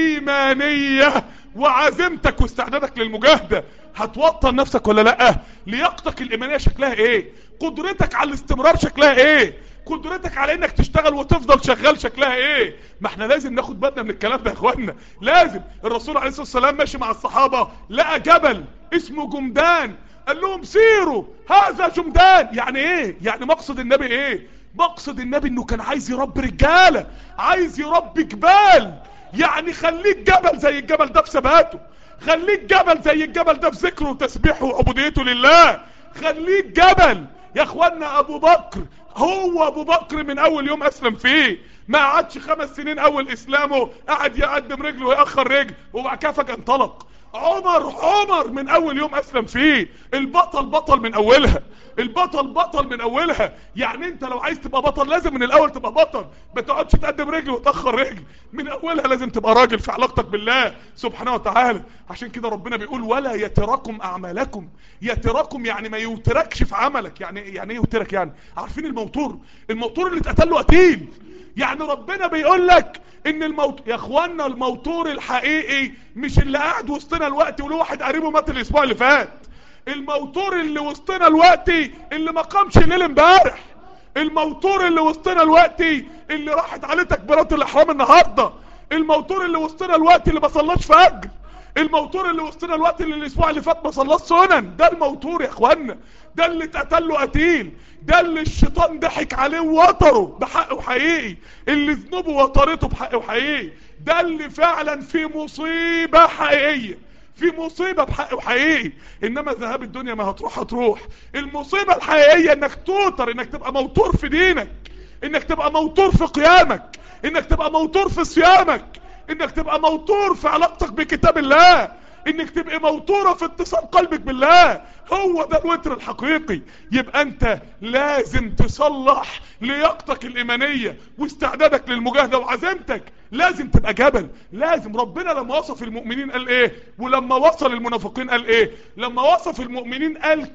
الايمانية وعزيمتك واستعدادك للمجاهدة هتوطن نفسك ولا لا لياقتك الايمانية شكلها ايه قدرتك على الاستمرار شكلها ايه قدرتك على انك تشتغل وتفضل شغال شكلها ايه ما احنا لازم ناخد بالنا من الكلام ده يا اخوانا لازم الرسول عليه الصلاة والسلام ماشي مع الصحابة لقى جبل اسمه جمدان قال لهم سيروا هذا جمدان يعني ايه يعني مقصد النبي ايه مقصد النبي انه كان عايز يربي رجالة عايز يربي جبال يعني خليك جبل زي الجبل ده في ثباته خليك جبل زي الجبل ده في ذكره وتسبيحه وعبوديته لله خليك جبل يا اخوانا ابو بكر هو ابو بكر من اول يوم اسلم فيه ما قعدش خمس سنين اول اسلامه قعد يقدم رجله ويأخر رجل وبعد كده فجأة انطلق عمر عمر من اول يوم اسلم فيه البطل بطل من اولها البطل بطل من اولها يعني انت لو عايز تبقى بطل لازم من الاول تبقى بطل ما تقعدش تقدم رجل وتاخر رجل من اولها لازم تبقى راجل في علاقتك بالله سبحانه وتعالى عشان كده ربنا بيقول ولا يتركم اعمالكم يتركم يعني ما يوتركش في عملك يعني يعني ايه يوترك يعني عارفين الموتور الموتور اللي اتقتل له قتيل يعني ربنا بيقول لك ان الموت يا اخوانا الموتور الحقيقي مش اللي قاعد وسطنا الوقت وله واحد قريبه مات الاسبوع اللي فات الموتور اللي وسطنا الوقت اللي ما قامش الليل امبارح الموتور اللي وسطنا الوقت اللي راحت عليه تكبيرات الاحرام النهارده الموتور اللي وسطنا الوقت اللي ما صلاش فجر الموتور اللي وسطنا الوقت اللي الاسبوع اللي فات ما صلاش سنن ده الموتور يا اخوانا ده اللي اتقتل له قتيل ده اللي الشيطان ضحك عليه ووتره بحقه حقيقي اللي ذنوبه وترته بحقه حقيقي ده اللي فعلا في مصيبة حقيقية في مصيبة بحقه حقيقي انما ذهاب الدنيا ما هتروح هتروح المصيبة الحقيقية انك توتر انك تبقى موتور في دينك انك تبقى موتور في قيامك انك تبقى موتور في صيامك انك تبقى موتور في علاقتك بكتاب الله انك تبقى موتورة في اتصال قلبك بالله هو ده الوتر الحقيقي يبقى انت لازم تصلح لياقتك الايمانية واستعدادك للمجاهدة وعزيمتك لازم تبقى جبل لازم ربنا لما وصف المؤمنين قال ايه ولما وصل المنافقين قال ايه لما وصف المؤمنين قال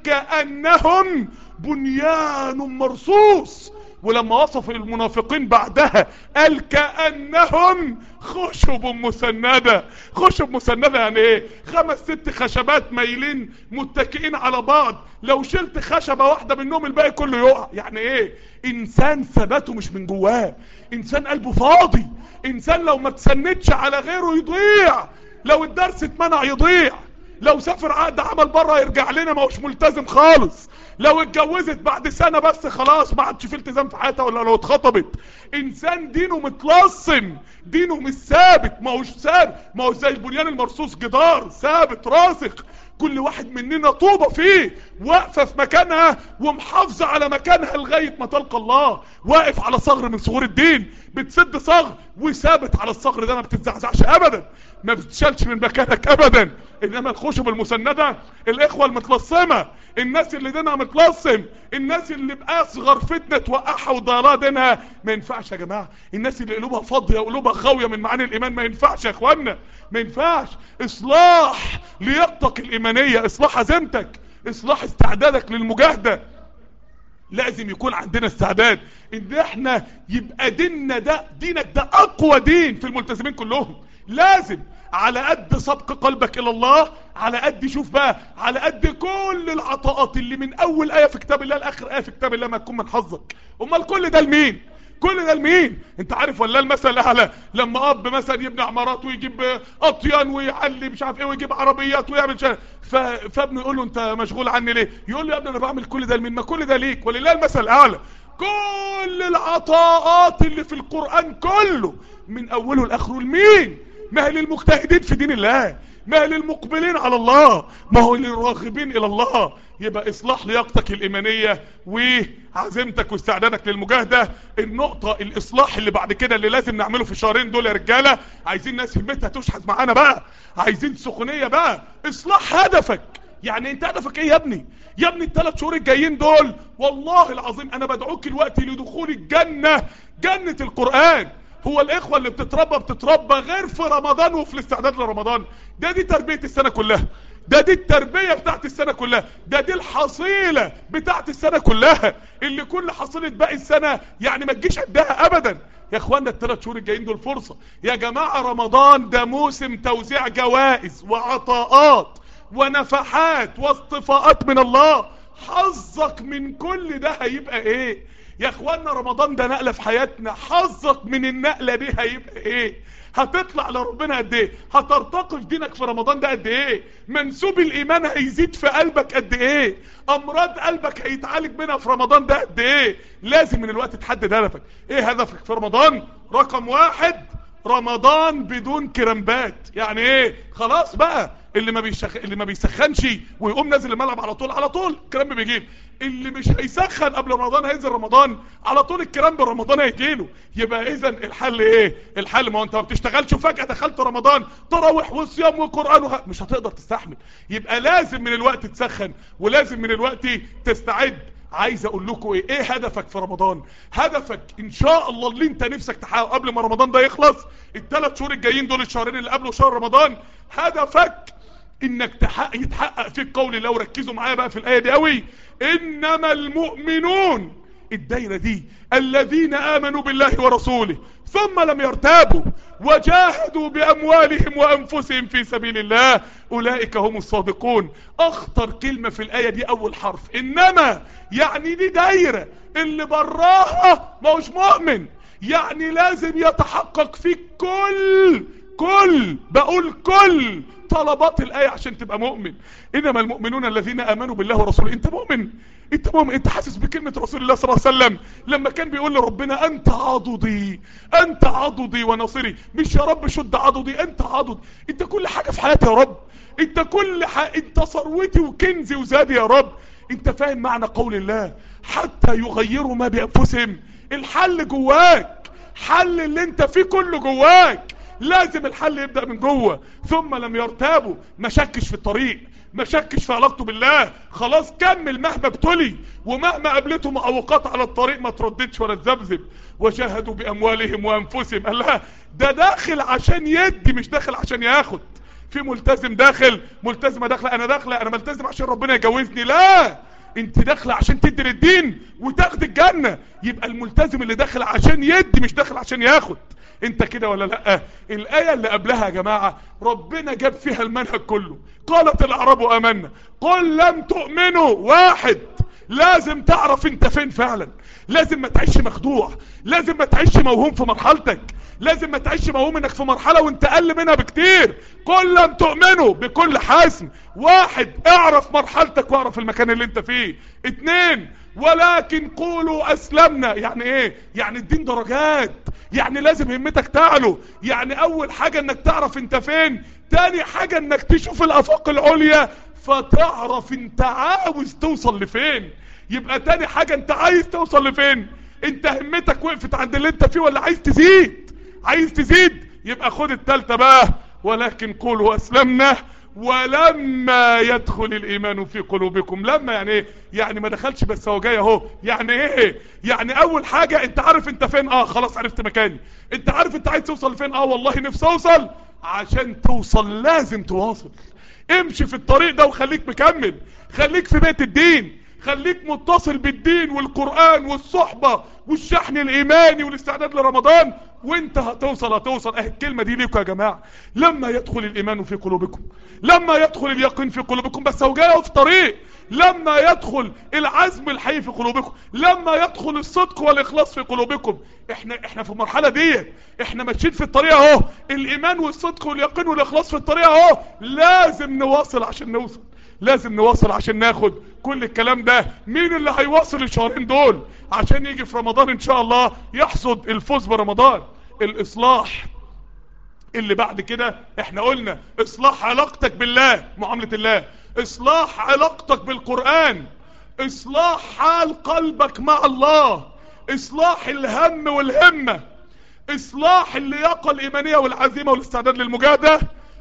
كأنهم بنيان مرصوص ولما وصف المنافقين بعدها قال كأنهم خشب مسندة خشب مسندة يعني ايه خمس ست خشبات مايلين متكئين على بعض لو شلت خشبة واحدة منهم الباقي كله يقع يعني ايه انسان ثباته مش من جواه انسان قلبه فاضي انسان لو ما تسندش على غيره يضيع لو الدرس اتمنع يضيع لو سافر عقد عمل بره يرجع لنا ما هوش ملتزم خالص لو اتجوزت بعد سنة بس خلاص ما عادش في التزام في حياتها ولا لو اتخطبت انسان دينه متلصم دينه مش ثابت ما هوش ثابت ما هو زي البنيان المرصوص جدار ثابت راسخ كل واحد مننا طوبة فيه واقفة في مكانها ومحافظة على مكانها لغاية ما تلقى الله واقف على صغر من صغور الدين بتسد صغر وثابت على الصغر ده ما بتتزعزعش ابدا ما بتشالش من مكانك ابدا انما الخشب المسندة الاخوة المتلصمة الناس اللي دينها متلصم الناس اللي باصغر فتنة توقعها وضيارها دينها ما ينفعش يا جماعة الناس اللي قلوبها فاضية وقلوبها خاوية من معاني الايمان ما ينفعش يا اخوانا ما ينفعش اصلاح لياقتك الايمانية اصلاح عزيمتك اصلاح استعدادك للمجاهدة لازم يكون عندنا استعداد ان احنا يبقى ديننا ده دينك ده اقوى دين في الملتزمين كلهم لازم على قد سبق قلبك الى الله على قد شوف بقى على قد كل العطاءات اللي من اول ايه في كتاب الله لاخر ايه في كتاب الله ما تكون من حظك امال كل ده لمين كل ده لمين انت عارف ولا المثل الاعلى لما اب مثلا يبني عمارات ويجيب اطيان ويعلي مش عارف ايه ويجيب عربيات ويعمل شيء ف... فابنه يقول له انت مشغول عني ليه يقول له يا ابني انا بعمل كل ده لمين ما كل ده ليك ولله المثل الاعلى كل العطاءات اللي في القرآن كله من اوله لاخره لمين ما هي للمجتهدين في دين الله ما هي للمقبلين على الله ما هو للراغبين الى الله يبقى اصلاح لياقتك الايمانية وعزيمتك واستعدادك للمجاهدة النقطة الاصلاح اللي بعد كده اللي لازم نعمله في الشهرين دول يا رجالة عايزين ناس همتها تشحذ معانا بقى عايزين سخونية بقى اصلاح هدفك يعني انت هدفك ايه يا ابني يا ابني الثلاث شهور الجايين دول والله العظيم انا بدعوك الوقت لدخول الجنة جنة القرآن هو الاخوة اللي بتتربى بتتربى غير في رمضان وفي الاستعداد لرمضان ده دي تربية السنة كلها ده دي التربية بتاعت السنة كلها ده دي الحصيلة بتاعت السنة كلها اللي كل حصيلة باقي السنة يعني ما تجيش قدها ابدا يا اخوانا الثلاث شهور الجايين دول فرصة يا جماعة رمضان ده موسم توزيع جوائز وعطاءات ونفحات واصطفاءات من الله حظك من كل ده هيبقى ايه يا اخوانا رمضان ده نقلة في حياتنا حظك من النقلة دي هيبقى ايه هتطلع لربنا قد ايه هترتقي في دينك في رمضان ده قد ايه منسوب الايمان هيزيد في قلبك قد ايه امراض قلبك هيتعالج منها في رمضان ده قد ايه لازم من الوقت تحدد هدفك ايه هدفك في رمضان رقم واحد رمضان بدون كرامبات يعني ايه خلاص بقى اللي ما بيشخ... اللي ما بيسخنش ويقوم نازل الملعب على طول على طول الكلام بيجيب اللي مش هيسخن قبل رمضان هينزل رمضان على طول الكلام برمضان هيجيله يبقى اذا الحل ايه الحل ما هو انت ما بتشتغلش وفجاه دخلت رمضان تراوح وصيام وقران وه... مش هتقدر تستحمل يبقى لازم من الوقت تسخن ولازم من الوقت تستعد عايز اقول لكم ايه ايه هدفك في رمضان هدفك ان شاء الله اللي انت نفسك تحققه قبل ما رمضان ده يخلص الثلاث شهور الجايين دول الشهرين اللي قبله شهر رمضان هدفك انك تحقق يتحقق فيك قولي لو ركزوا معايا بقى في الايه دي قوي انما المؤمنون الدايره دي الذين امنوا بالله ورسوله ثم لم يرتابوا وجاهدوا باموالهم وانفسهم في سبيل الله اولئك هم الصادقون اخطر كلمه في الايه دي اول حرف انما يعني دي دايره اللي براها ما هوش مؤمن يعني لازم يتحقق فيك كل كل بقول كل طلبات الآية عشان تبقى مؤمن إنما المؤمنون الذين آمنوا بالله ورسوله أنت مؤمن أنت مؤمن أنت حاسس بكلمة رسول الله صلى الله عليه وسلم لما كان بيقول لربنا أنت عضدي أنت عضدي ونصري مش يا رب شد عضدي أنت عضد أنت كل حاجة في حياتي يا رب أنت كل حاجة أنت ثروتي وكنزي وزادي يا رب أنت فاهم معنى قول الله حتى يغيروا ما بأنفسهم الحل جواك حل اللي انت فيه كله جواك لازم الحل يبدأ من جوه ثم لم يرتابوا ما شكش في الطريق ما شكش في علاقته بالله خلاص كمل مهما ابتلي ومهما قابلته معوقات على الطريق ما ترددش ولا تذبذب وجاهدوا باموالهم وانفسهم قال لها ده داخل عشان يدي مش داخل عشان ياخد في ملتزم داخل ملتزمه داخله انا داخله انا ملتزم عشان ربنا يجوزني لا انت داخله عشان تدي للدين وتاخد الجنه يبقى الملتزم اللي داخل عشان يدي مش داخل عشان ياخد انت كده ولا لا الايه اللي قبلها يا جماعه ربنا جاب فيها المنهج كله قالت الاعراب امنا قل لم تؤمنوا واحد لازم تعرف انت فين فعلا لازم ما تعيش مخدوع لازم ما تعيش موهوم في مرحلتك لازم ما تعيش موهوم انك في مرحلة وانت اقل منها بكتير كل لم تؤمنوا بكل حسم واحد اعرف مرحلتك واعرف المكان اللي انت فيه اتنين ولكن قولوا اسلمنا يعني ايه يعني الدين درجات يعني لازم همتك تعلو يعني اول حاجة انك تعرف انت فين تاني حاجة انك تشوف الافاق العليا فتعرف انت عاوز توصل لفين يبقى تاني حاجة انت عايز توصل لفين انت همتك وقفت عند اللي انت فيه ولا عايز تزيد عايز تزيد يبقى خد التالتة بقى ولكن قولوا اسلمنا ولما يدخل الايمان في قلوبكم لما يعني ايه يعني ما دخلش بس هو جاي اهو يعني ايه يعني اول حاجة انت عارف انت فين اه خلاص عرفت مكاني انت عارف انت عايز توصل لفين اه والله نفسي اوصل عشان توصل لازم تواصل امشي في الطريق ده وخليك مكمل خليك في بيت الدين خليك متصل بالدين والقرآن والصحبة والشحن الايماني والاستعداد لرمضان وانت هتوصل هتوصل اه الكلمة دي ليكم يا جماعة لما يدخل الايمان في قلوبكم لما يدخل اليقين في قلوبكم بس هو جاي في طريق لما يدخل العزم الحي في قلوبكم لما يدخل الصدق والاخلاص في قلوبكم احنا احنا في المرحله دي احنا ماشيين في الطريق اهو الايمان والصدق واليقين والاخلاص في الطريق اهو لازم نواصل عشان نوصل لازم نواصل عشان ناخد كل الكلام ده مين اللي هيواصل الشهرين دول عشان يجي في رمضان ان شاء الله يحصد الفوز برمضان الاصلاح اللي بعد كده احنا قلنا اصلاح علاقتك بالله معاملة الله اصلاح علاقتك بالقرآن اصلاح حال قلبك مع الله اصلاح الهم والهمة اصلاح اللياقة الايمانية والعزيمة والاستعداد للمجاهدة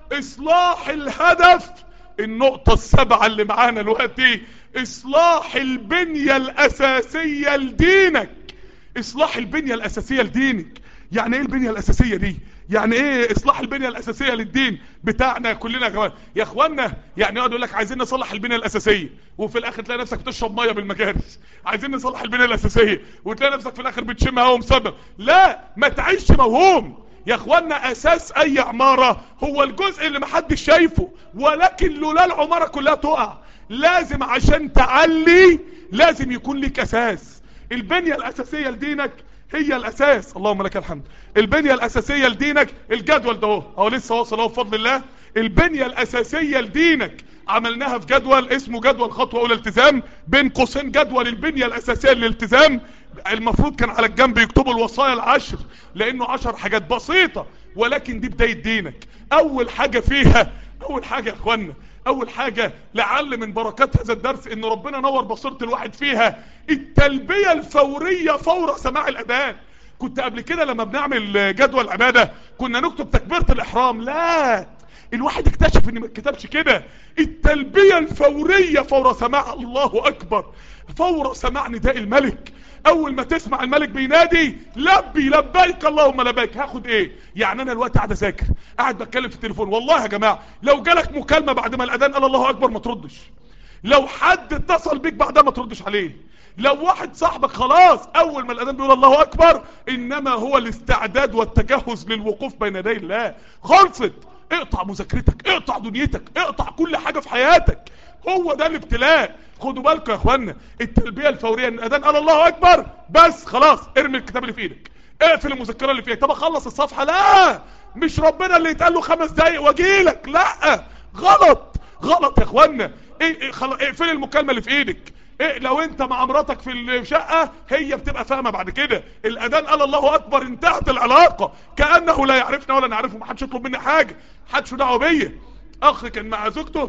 اصلاح الهدف النقطة السبعة اللي معانا دلوقتي اصلاح البنية الاساسية لدينك اصلاح البنية الاساسية لدينك يعني ايه البنية الاساسية دي يعني ايه اصلاح البنية الاساسية للدين بتاعنا كلنا يا جماعه يا اخوانا يعني يقعد يقول لك عايزين نصلح البنية الاساسية وفي الاخر تلاقي نفسك بتشرب ميه بالمجارس عايزين نصلح البنية الاساسية وتلاقي نفسك في الاخر بتشم هوا مسبب لا ما تعيش موهوم يا اخوانا اساس اي عمارة هو الجزء اللي محدش شايفه ولكن لولا العمارة كلها تقع لازم عشان تعلي لازم يكون لك اساس البنية الاساسية لدينك هي الاساس اللهم لك الحمد البنية الاساسية لدينك الجدول ده اهو اهو لسه واصل اهو بفضل الله البنية الاساسية لدينك عملناها في جدول اسمه جدول خطوة اولى التزام بين قوسين جدول البنية الاساسية للالتزام المفروض كان على الجنب يكتبوا الوصايا العشر لانه عشر حاجات بسيطة ولكن دي بداية دينك اول حاجة فيها اول حاجة يا اخوانا اول حاجة لعل من بركات هذا الدرس ان ربنا نور بصيرة الواحد فيها التلبية الفورية فور سماع الاذان كنت قبل كده لما بنعمل جدول عبادة كنا نكتب تكبيرة الاحرام لا الواحد اكتشف ان ما كتبش كده التلبية الفورية فور سماع الله اكبر فور سماع نداء الملك اول ما تسمع الملك بينادي لبي لبيك اللهم لبيك هاخد ايه يعني انا الوقت قاعد اذاكر قاعد بتكلم في التليفون والله يا جماعة لو جالك مكالمة بعد ما الاذان قال الله اكبر ما تردش لو حد اتصل بيك بعدها ما تردش عليه لو واحد صاحبك خلاص اول ما الاذان بيقول الله اكبر انما هو الاستعداد والتجهز للوقوف بين يدي الله خلصت اقطع مذاكرتك اقطع دنيتك اقطع كل حاجة في حياتك هو ده الابتلاء خدوا بالكم يا اخوانا التلبية الفورية ان الاذان قال الله اكبر بس خلاص ارمي الكتاب اللي في ايدك اقفل المذكرة اللي في ايدك طب اخلص الصفحة لا مش ربنا اللي يتقال له خمس دقايق واجيلك لا غلط غلط يا اخوانا ايه ايه خلاص اقفل المكالمة اللي في ايدك إيه لو انت مع مراتك في الشقة هي بتبقى فاهمة بعد كده الاذان قال الله اكبر انتهت العلاقة كأنه لا يعرفنا ولا نعرفه محدش يطلب مني حاجة محدش دعوه بيا اخ كان مع زوجته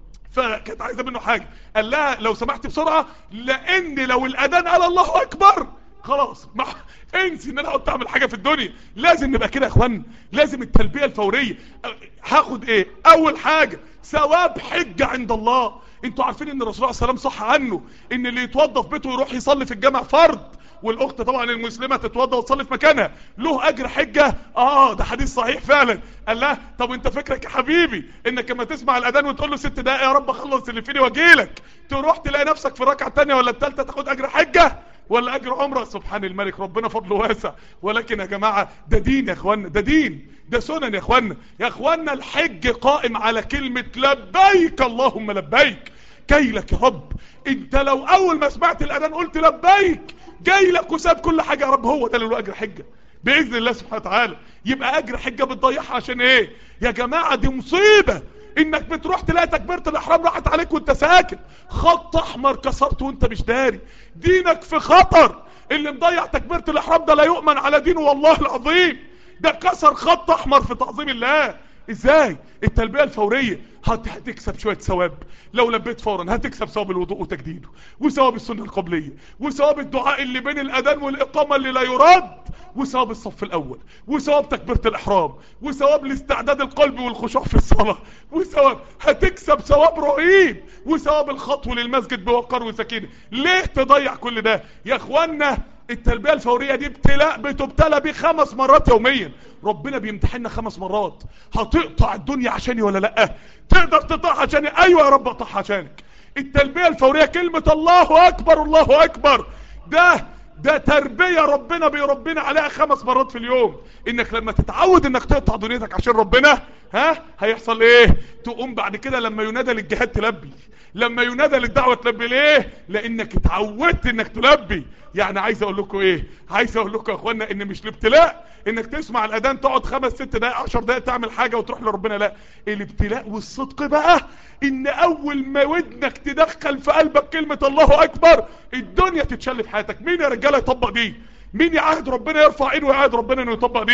فكانت عايزة منه حاجة قال لها لو سمحت بسرعة لان لو الاذان قال الله اكبر خلاص ما انسي ان انا قلت اعمل حاجة في الدنيا لازم نبقى كده يا اخوانا لازم التلبية الفورية هاخد ايه اول حاجة ثواب حجة عند الله انتوا عارفين ان الرسول عليه السلام صح عنه ان اللي يتوضى في بيته ويروح يصلي في الجامع فرض والاخت طبعا المسلمة تتوضى وتصلي في مكانها له اجر حجة اه ده حديث صحيح فعلا قال لها طب انت فكرك يا حبيبي انك لما تسمع الاذان وتقول له ست دقايق يا رب اخلص اللي فيني واجيلك تروح تلاقي نفسك في الركعه الثانيه ولا الثالثه تاخد اجر حجه ولا اجر عمره سبحان الملك ربنا فضله واسع ولكن يا جماعه ده دين يا اخوانا ده دين ده سنن يا اخوانا يا اخوانا الحج قائم على كلمه لبيك اللهم لبيك جاي لك يا رب انت لو اول ما سمعت الاذان قلت لبيك جاي لك وساب كل حاجه يا رب هو ده اللي له اجر حجه باذن الله سبحانه وتعالى يبقى اجر حجه بتضيعها عشان ايه يا جماعه دي مصيبه انك بتروح تلاقي تكبيره الاحرام راحت عليك وانت ساكت خط احمر كسرته وانت مش داري دينك في خطر اللي مضيع تكبيره الاحرام ده لا يؤمن على دينه والله العظيم ده كسر خط احمر في تعظيم الله ازاي التلبية الفورية هت- هتكسب شوية ثواب لو لبيت فورا هتكسب ثواب الوضوء وتجديده وثواب السنة القبلية وثواب الدعاء اللي بين الاذان والاقامة اللي لا يرد وثواب الصف الاول وثواب تكبيرة الاحرام وثواب الاستعداد القلبي والخشوع في الصلاة وثواب هتكسب ثواب رهيب وثواب الخطو للمسجد بوقار وسكينة ليه تضيع كل ده يا اخوانا التلبية الفورية دي ابتلاء بتبتلى بيه خمس مرات يوميا ربنا بيمتحننا خمس مرات هتقطع الدنيا عشاني ولا لا تقدر تقطع عشاني ايوه يا رب اقطعها عشانك التلبية الفورية كلمة الله اكبر الله اكبر ده ده تربية ربنا بيربينا عليها خمس مرات في اليوم انك لما تتعود انك تقطع دنيتك عشان ربنا ها هيحصل ايه تقوم بعد كده لما ينادى للجهاد تلبي لما ينادى للدعوة تلبي ليه لانك اتعودت انك تلبي يعني عايز اقول لكم ايه عايز اقول لكم يا اخوانا ان مش الابتلاء انك تسمع الاذان تقعد خمس ست دقايق عشر دقايق تعمل حاجة وتروح لربنا لا الابتلاء والصدق بقى ان اول ما ودنك تدخل في قلبك كلمة الله اكبر الدنيا تتشل في حياتك مين يا رجالة يطبق دي مين يعهد ربنا يرفع ايده ويعهد ربنا انه يطبق دي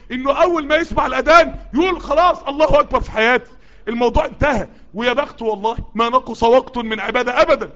انه اول ما يسمع الاذان يقول خلاص الله اكبر في حياتي الموضوع انتهى ويا بخت والله ما نقص وقت من عبادة ابدا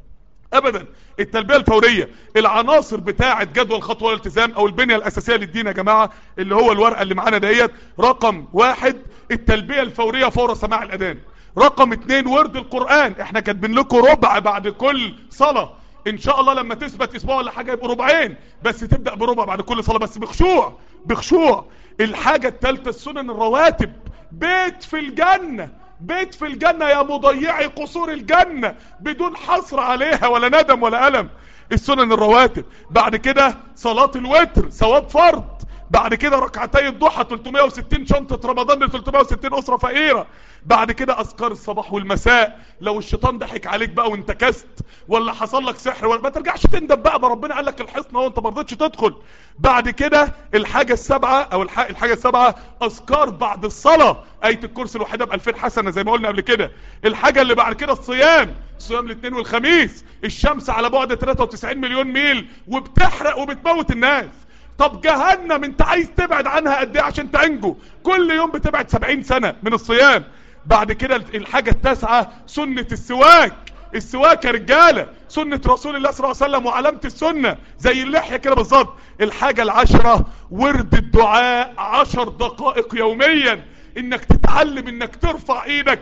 ابدا التلبية الفورية العناصر بتاعة جدول خطوة الالتزام او البنية الاساسية للدين يا جماعة اللي هو الورقة اللي معانا ديت رقم واحد التلبية الفورية فور سماع الاذان رقم اتنين ورد القرآن احنا كاتبين لكم ربع بعد كل صلاة ان شاء الله لما تثبت اسبوع ولا حاجة يبقوا ربعين بس تبدأ بربع بعد كل صلاة بس بخشوع بخشوع الحاجة التالتة السنن الرواتب بيت في الجنة بيت في الجنة يا مضيعي قصور الجنة بدون حصر عليها ولا ندم ولا ألم السنن الرواتب بعد كده صلاة الوتر ثواب فرض بعد كده ركعتي الضحى 360 شنطة رمضان ل 360 أسرة فقيرة بعد كده أذكار الصباح والمساء لو الشيطان ضحك عليك بقى وانت كست ولا حصل لك سحر ولا ما ترجعش تندم بقى ما ربنا قال لك الحصن اهو انت ما رضيتش تدخل بعد كده الحاجة السبعة او الحاجة السبعة أذكار بعد الصلاة آية الكرسي الوحيدة ب 2000 حسنة زي ما قلنا قبل كده الحاجة اللي بعد كده الصيام صيام الاثنين والخميس الشمس على بعد 93 مليون ميل وبتحرق وبتموت الناس طب جهنم انت عايز تبعد عنها قد ايه عشان تنجو كل يوم بتبعد 70 سنة من الصيام بعد كده الحاجة التاسعة سنة السواك السواك يا رجالة سنة رسول الله صلى الله عليه وسلم وعلامة السنة زي اللحية كده بالظبط الحاجة العشرة ورد الدعاء عشر دقائق يوميا انك تتعلم انك ترفع ايدك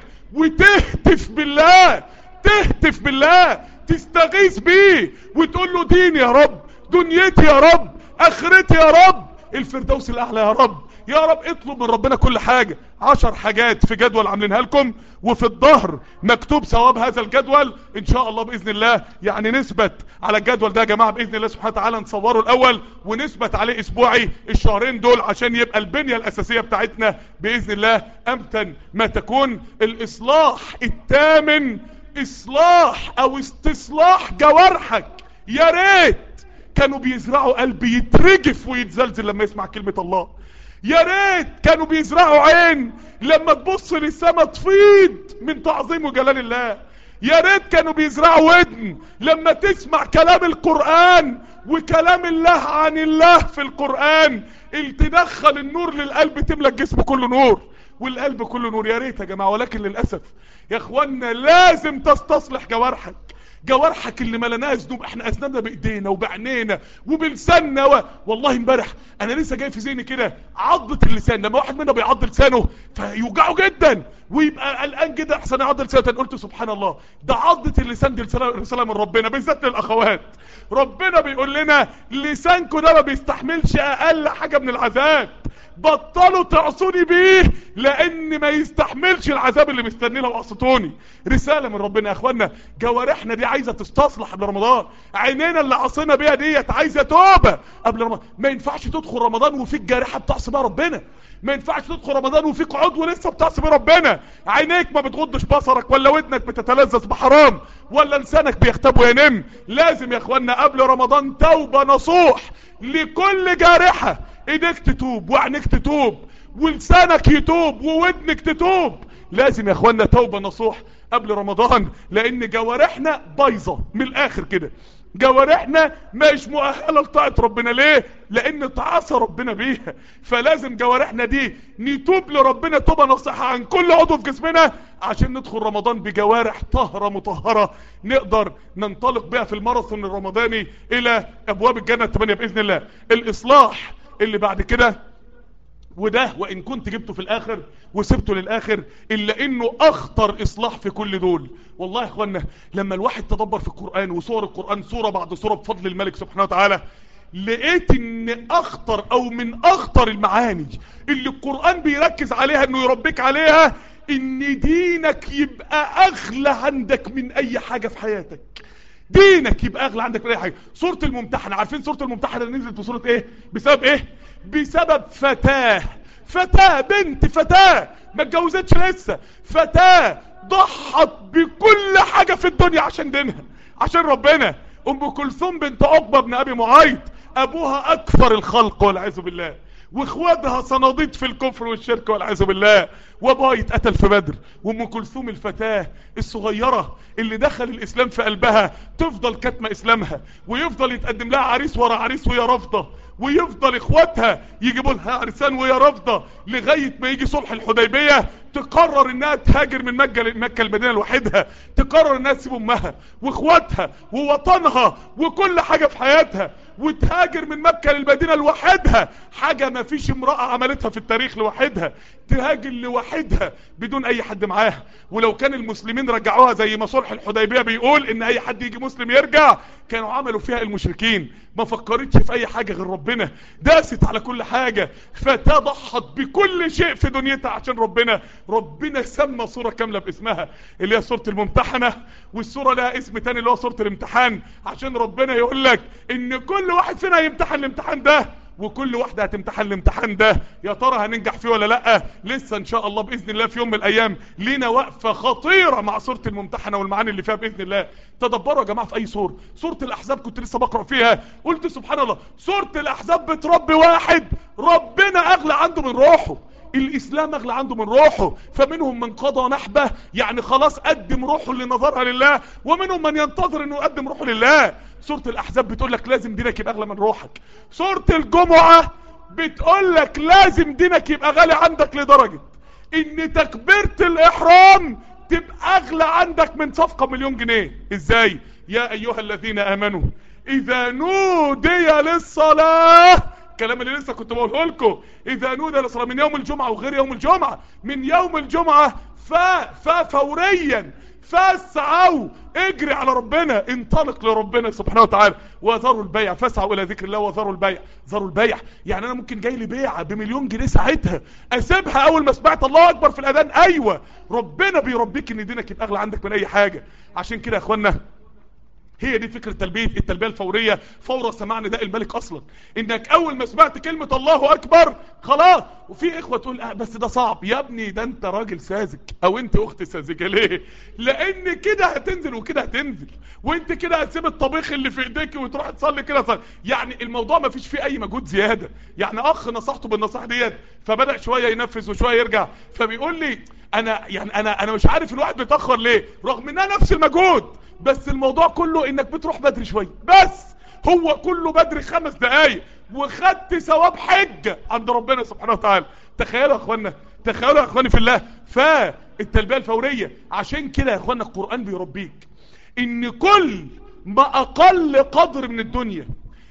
وتهتف بالله تهتف بالله تستغيث بيه وتقول له ديني يا رب دنيتي يا رب اخرتي يا رب الفردوس الاعلى يا رب يا رب اطلب من ربنا كل حاجة عشر حاجات في جدول عاملينها لكم وفي الظهر مكتوب ثواب هذا الجدول ان شاء الله باذن الله يعني نثبت على الجدول ده يا جماعة باذن الله سبحانه وتعالى نصوره الاول ونثبت عليه اسبوعي الشهرين دول عشان يبقى البنية الاساسية بتاعتنا باذن الله امتن ما تكون الاصلاح الثامن اصلاح او استصلاح جوارحك يا ريت كانوا بيزرعوا قلب يترجف ويتزلزل لما يسمع كلمة الله يا ريت كانوا بيزرعوا عين لما تبص للسما تفيض من تعظيم وجلال الله يا ريت كانوا بيزرعوا ودن لما تسمع كلام القرآن وكلام الله عن الله في القرآن تدخل النور للقلب تملى الجسم كله نور والقلب كله نور يا ريت يا جماعة ولكن للأسف يا اخوانا لازم تستصلح جوارحك جوارحك اللي ملناها ذنوب احنا اذنبنا بايدينا وبعينينا وبلساننا و... والله امبارح انا لسه جاي في ذهني كده عضة اللسان لما واحد منا بيعض لسانه فيوجعه جدا ويبقى قلقان جدا احسن يعض لسانه قلت سبحان الله ده عضة اللسان دي رسالة من ربنا بالذات للاخوات ربنا بيقول لنا لسانكم ده ما بيستحملش اقل حاجة من العذاب بطلوا تعصوني بيه لان ما يستحملش العذاب اللي مستنيه لو عصتوني رسالة من ربنا يا اخوانا جوارحنا دي عايزة تستصلح قبل رمضان عينينا اللي عصينا بيها ديت عايزة توبة قبل رمضان ما ينفعش تدخل رمضان وفيك جارحة بتعصي بها ربنا ما ينفعش تدخل رمضان وفيك عضو لسه بتعصي بيه ربنا عينيك ما بتغضش بصرك ولا ودنك بتتلذذ بحرام ولا لسانك بيختب وينم لازم يا اخوانا قبل رمضان توبة نصوح لكل جارحة ايديك تتوب وعينيك تتوب ولسانك يتوب وودنك تتوب لازم يا اخوانا توبة نصوح قبل رمضان لان جوارحنا بايظة من الاخر كده جوارحنا مش مؤهلة لطاعة ربنا ليه لان تعاصى ربنا بيها فلازم جوارحنا دي نتوب لربنا توبة نصيحة عن كل عضو في جسمنا عشان ندخل رمضان بجوارح طهرة مطهرة نقدر ننطلق بها في الماراثون الرمضاني الى ابواب الجنة الثمانية باذن الله الاصلاح اللي بعد كده وده وان كنت جبته في الاخر وسبته للاخر الا انه اخطر اصلاح في كل دول والله يا اخوانا لما الواحد تدبر في القرآن وسور القرآن سورة بعد سورة بفضل الملك سبحانه وتعالى لقيت ان اخطر او من اخطر المعاني اللي القرآن بيركز عليها انه يربيك عليها ان دينك يبقى اغلى عندك من اي حاجة في حياتك دينك يبقى اغلى عندك من اي حاجة سورة الممتحنة عارفين سورة الممتحنة اللي نزلت في سورة ايه بسبب ايه بسبب فتاة فتاة بنت فتاة ما اتجوزتش لسه فتاة ضحت بكل حاجة في الدنيا عشان دينها عشان ربنا ام كلثوم بنت عقبة بن ابي معيط ابوها اكثر الخلق والعياذ بالله واخواتها صناديد في الكفر والشرك والعياذ بالله وابوها يتقتل في بدر وام كلثوم الفتاة الصغيرة اللي دخل الاسلام في قلبها تفضل كاتمة اسلامها ويفضل يتقدم لها عريس ورا عريس وهي رافضة ويفضل اخواتها يجيبوا لها عرسان وهي رافضه لغايه ما يجي صلح الحديبيه تقرر انها تهاجر من مكه مكه المدينه لوحدها تقرر انها تسيب امها واخواتها ووطنها وكل حاجه في حياتها وتهاجر من مكة للمدينة لوحدها حاجة ما فيش امرأة عملتها في التاريخ لوحدها تهاجر لوحدها بدون اي حد معاها ولو كان المسلمين رجعوها زي ما صلح الحديبية بيقول ان اي حد يجي مسلم يرجع كانوا عملوا فيها المشركين ما فكرتش في اي حاجة غير ربنا داست على كل حاجة فتاة ضحت بكل شيء في دنيتها عشان ربنا ربنا سمى صورة كاملة باسمها اللي هي صورة الممتحنة والصورة لها اسم تاني اللي هو صورة الامتحان عشان ربنا يقول لك ان كل واحد فينا هيمتحن الامتحان ده وكل واحدة هتمتحن الامتحان ده يا ترى هننجح فيه ولا لا لسه ان شاء الله باذن الله في يوم من الايام لينا وقفة خطيرة مع سورة الممتحنة والمعاني اللي فيها باذن الله تدبروا يا جماعة في اي سورة سورة الاحزاب كنت لسه بقرأ فيها قلت سبحان الله سورة الاحزاب بتربي واحد ربنا اغلى عنده من روحه الاسلام اغلى عنده من روحه فمنهم من قضى نحبه يعني خلاص قدم روحه اللي نظرها لله ومنهم من ينتظر انه يقدم روحه لله سورة الاحزاب بتقول لك لازم دينك يبقى اغلى من روحك سورة الجمعة بتقول لك لازم دينك يبقى غالي عندك لدرجة ان تكبيرة الاحرام تبقى اغلى عندك من صفقة مليون جنيه ازاي يا ايها الذين امنوا اذا نودي للصلاة الكلام اللي لسه كنت بقوله لكم اذا نودي للصلاة من يوم الجمعة وغير يوم الجمعة من يوم الجمعة فا فا فوريا فاسعوا اجري على ربنا انطلق لربنا سبحانه وتعالى وذروا البيع فاسعوا الى ذكر الله وذروا البيع ذروا البيع يعني انا ممكن جاي لي بيعه بمليون جنيه ساعتها اسيبها اول ما سمعت الله اكبر في الاذان ايوه ربنا بيربيك ان دينك يبقى اغلى عندك من اي حاجه عشان كده يا اخوانا هي دي فكرة تلبية التلبية الفورية فور سماع نداء الملك اصلا انك اول ما سمعت كلمة الله اكبر خلاص وفي اخوة تقول اه بس ده صعب يا ابني ده انت راجل ساذج او انت اخت ساذجة ليه لان كده هتنزل وكده هتنزل وانت كده هتسيب الطبيخ اللي في ايديك وتروح تصلي كده صلي. يعني الموضوع ما فيش فيه اي مجهود زيادة يعني اخ نصحته بالنصيحة ديت فبدأ شوية ينفذ وشوية يرجع فبيقول لي انا يعني انا انا مش عارف الواحد بيتاخر ليه رغم انها نفس المجهود بس الموضوع كله انك بتروح بدري شوية بس هو كله بدري خمس دقايق وخدت ثواب حجة عند ربنا سبحانه وتعالى تخيلوا يا اخوانا تخيلوا يا اخواني في الله فالتلبية الفورية عشان كده يا اخوانا القرآن بيربيك ان كل ما اقل قدر من الدنيا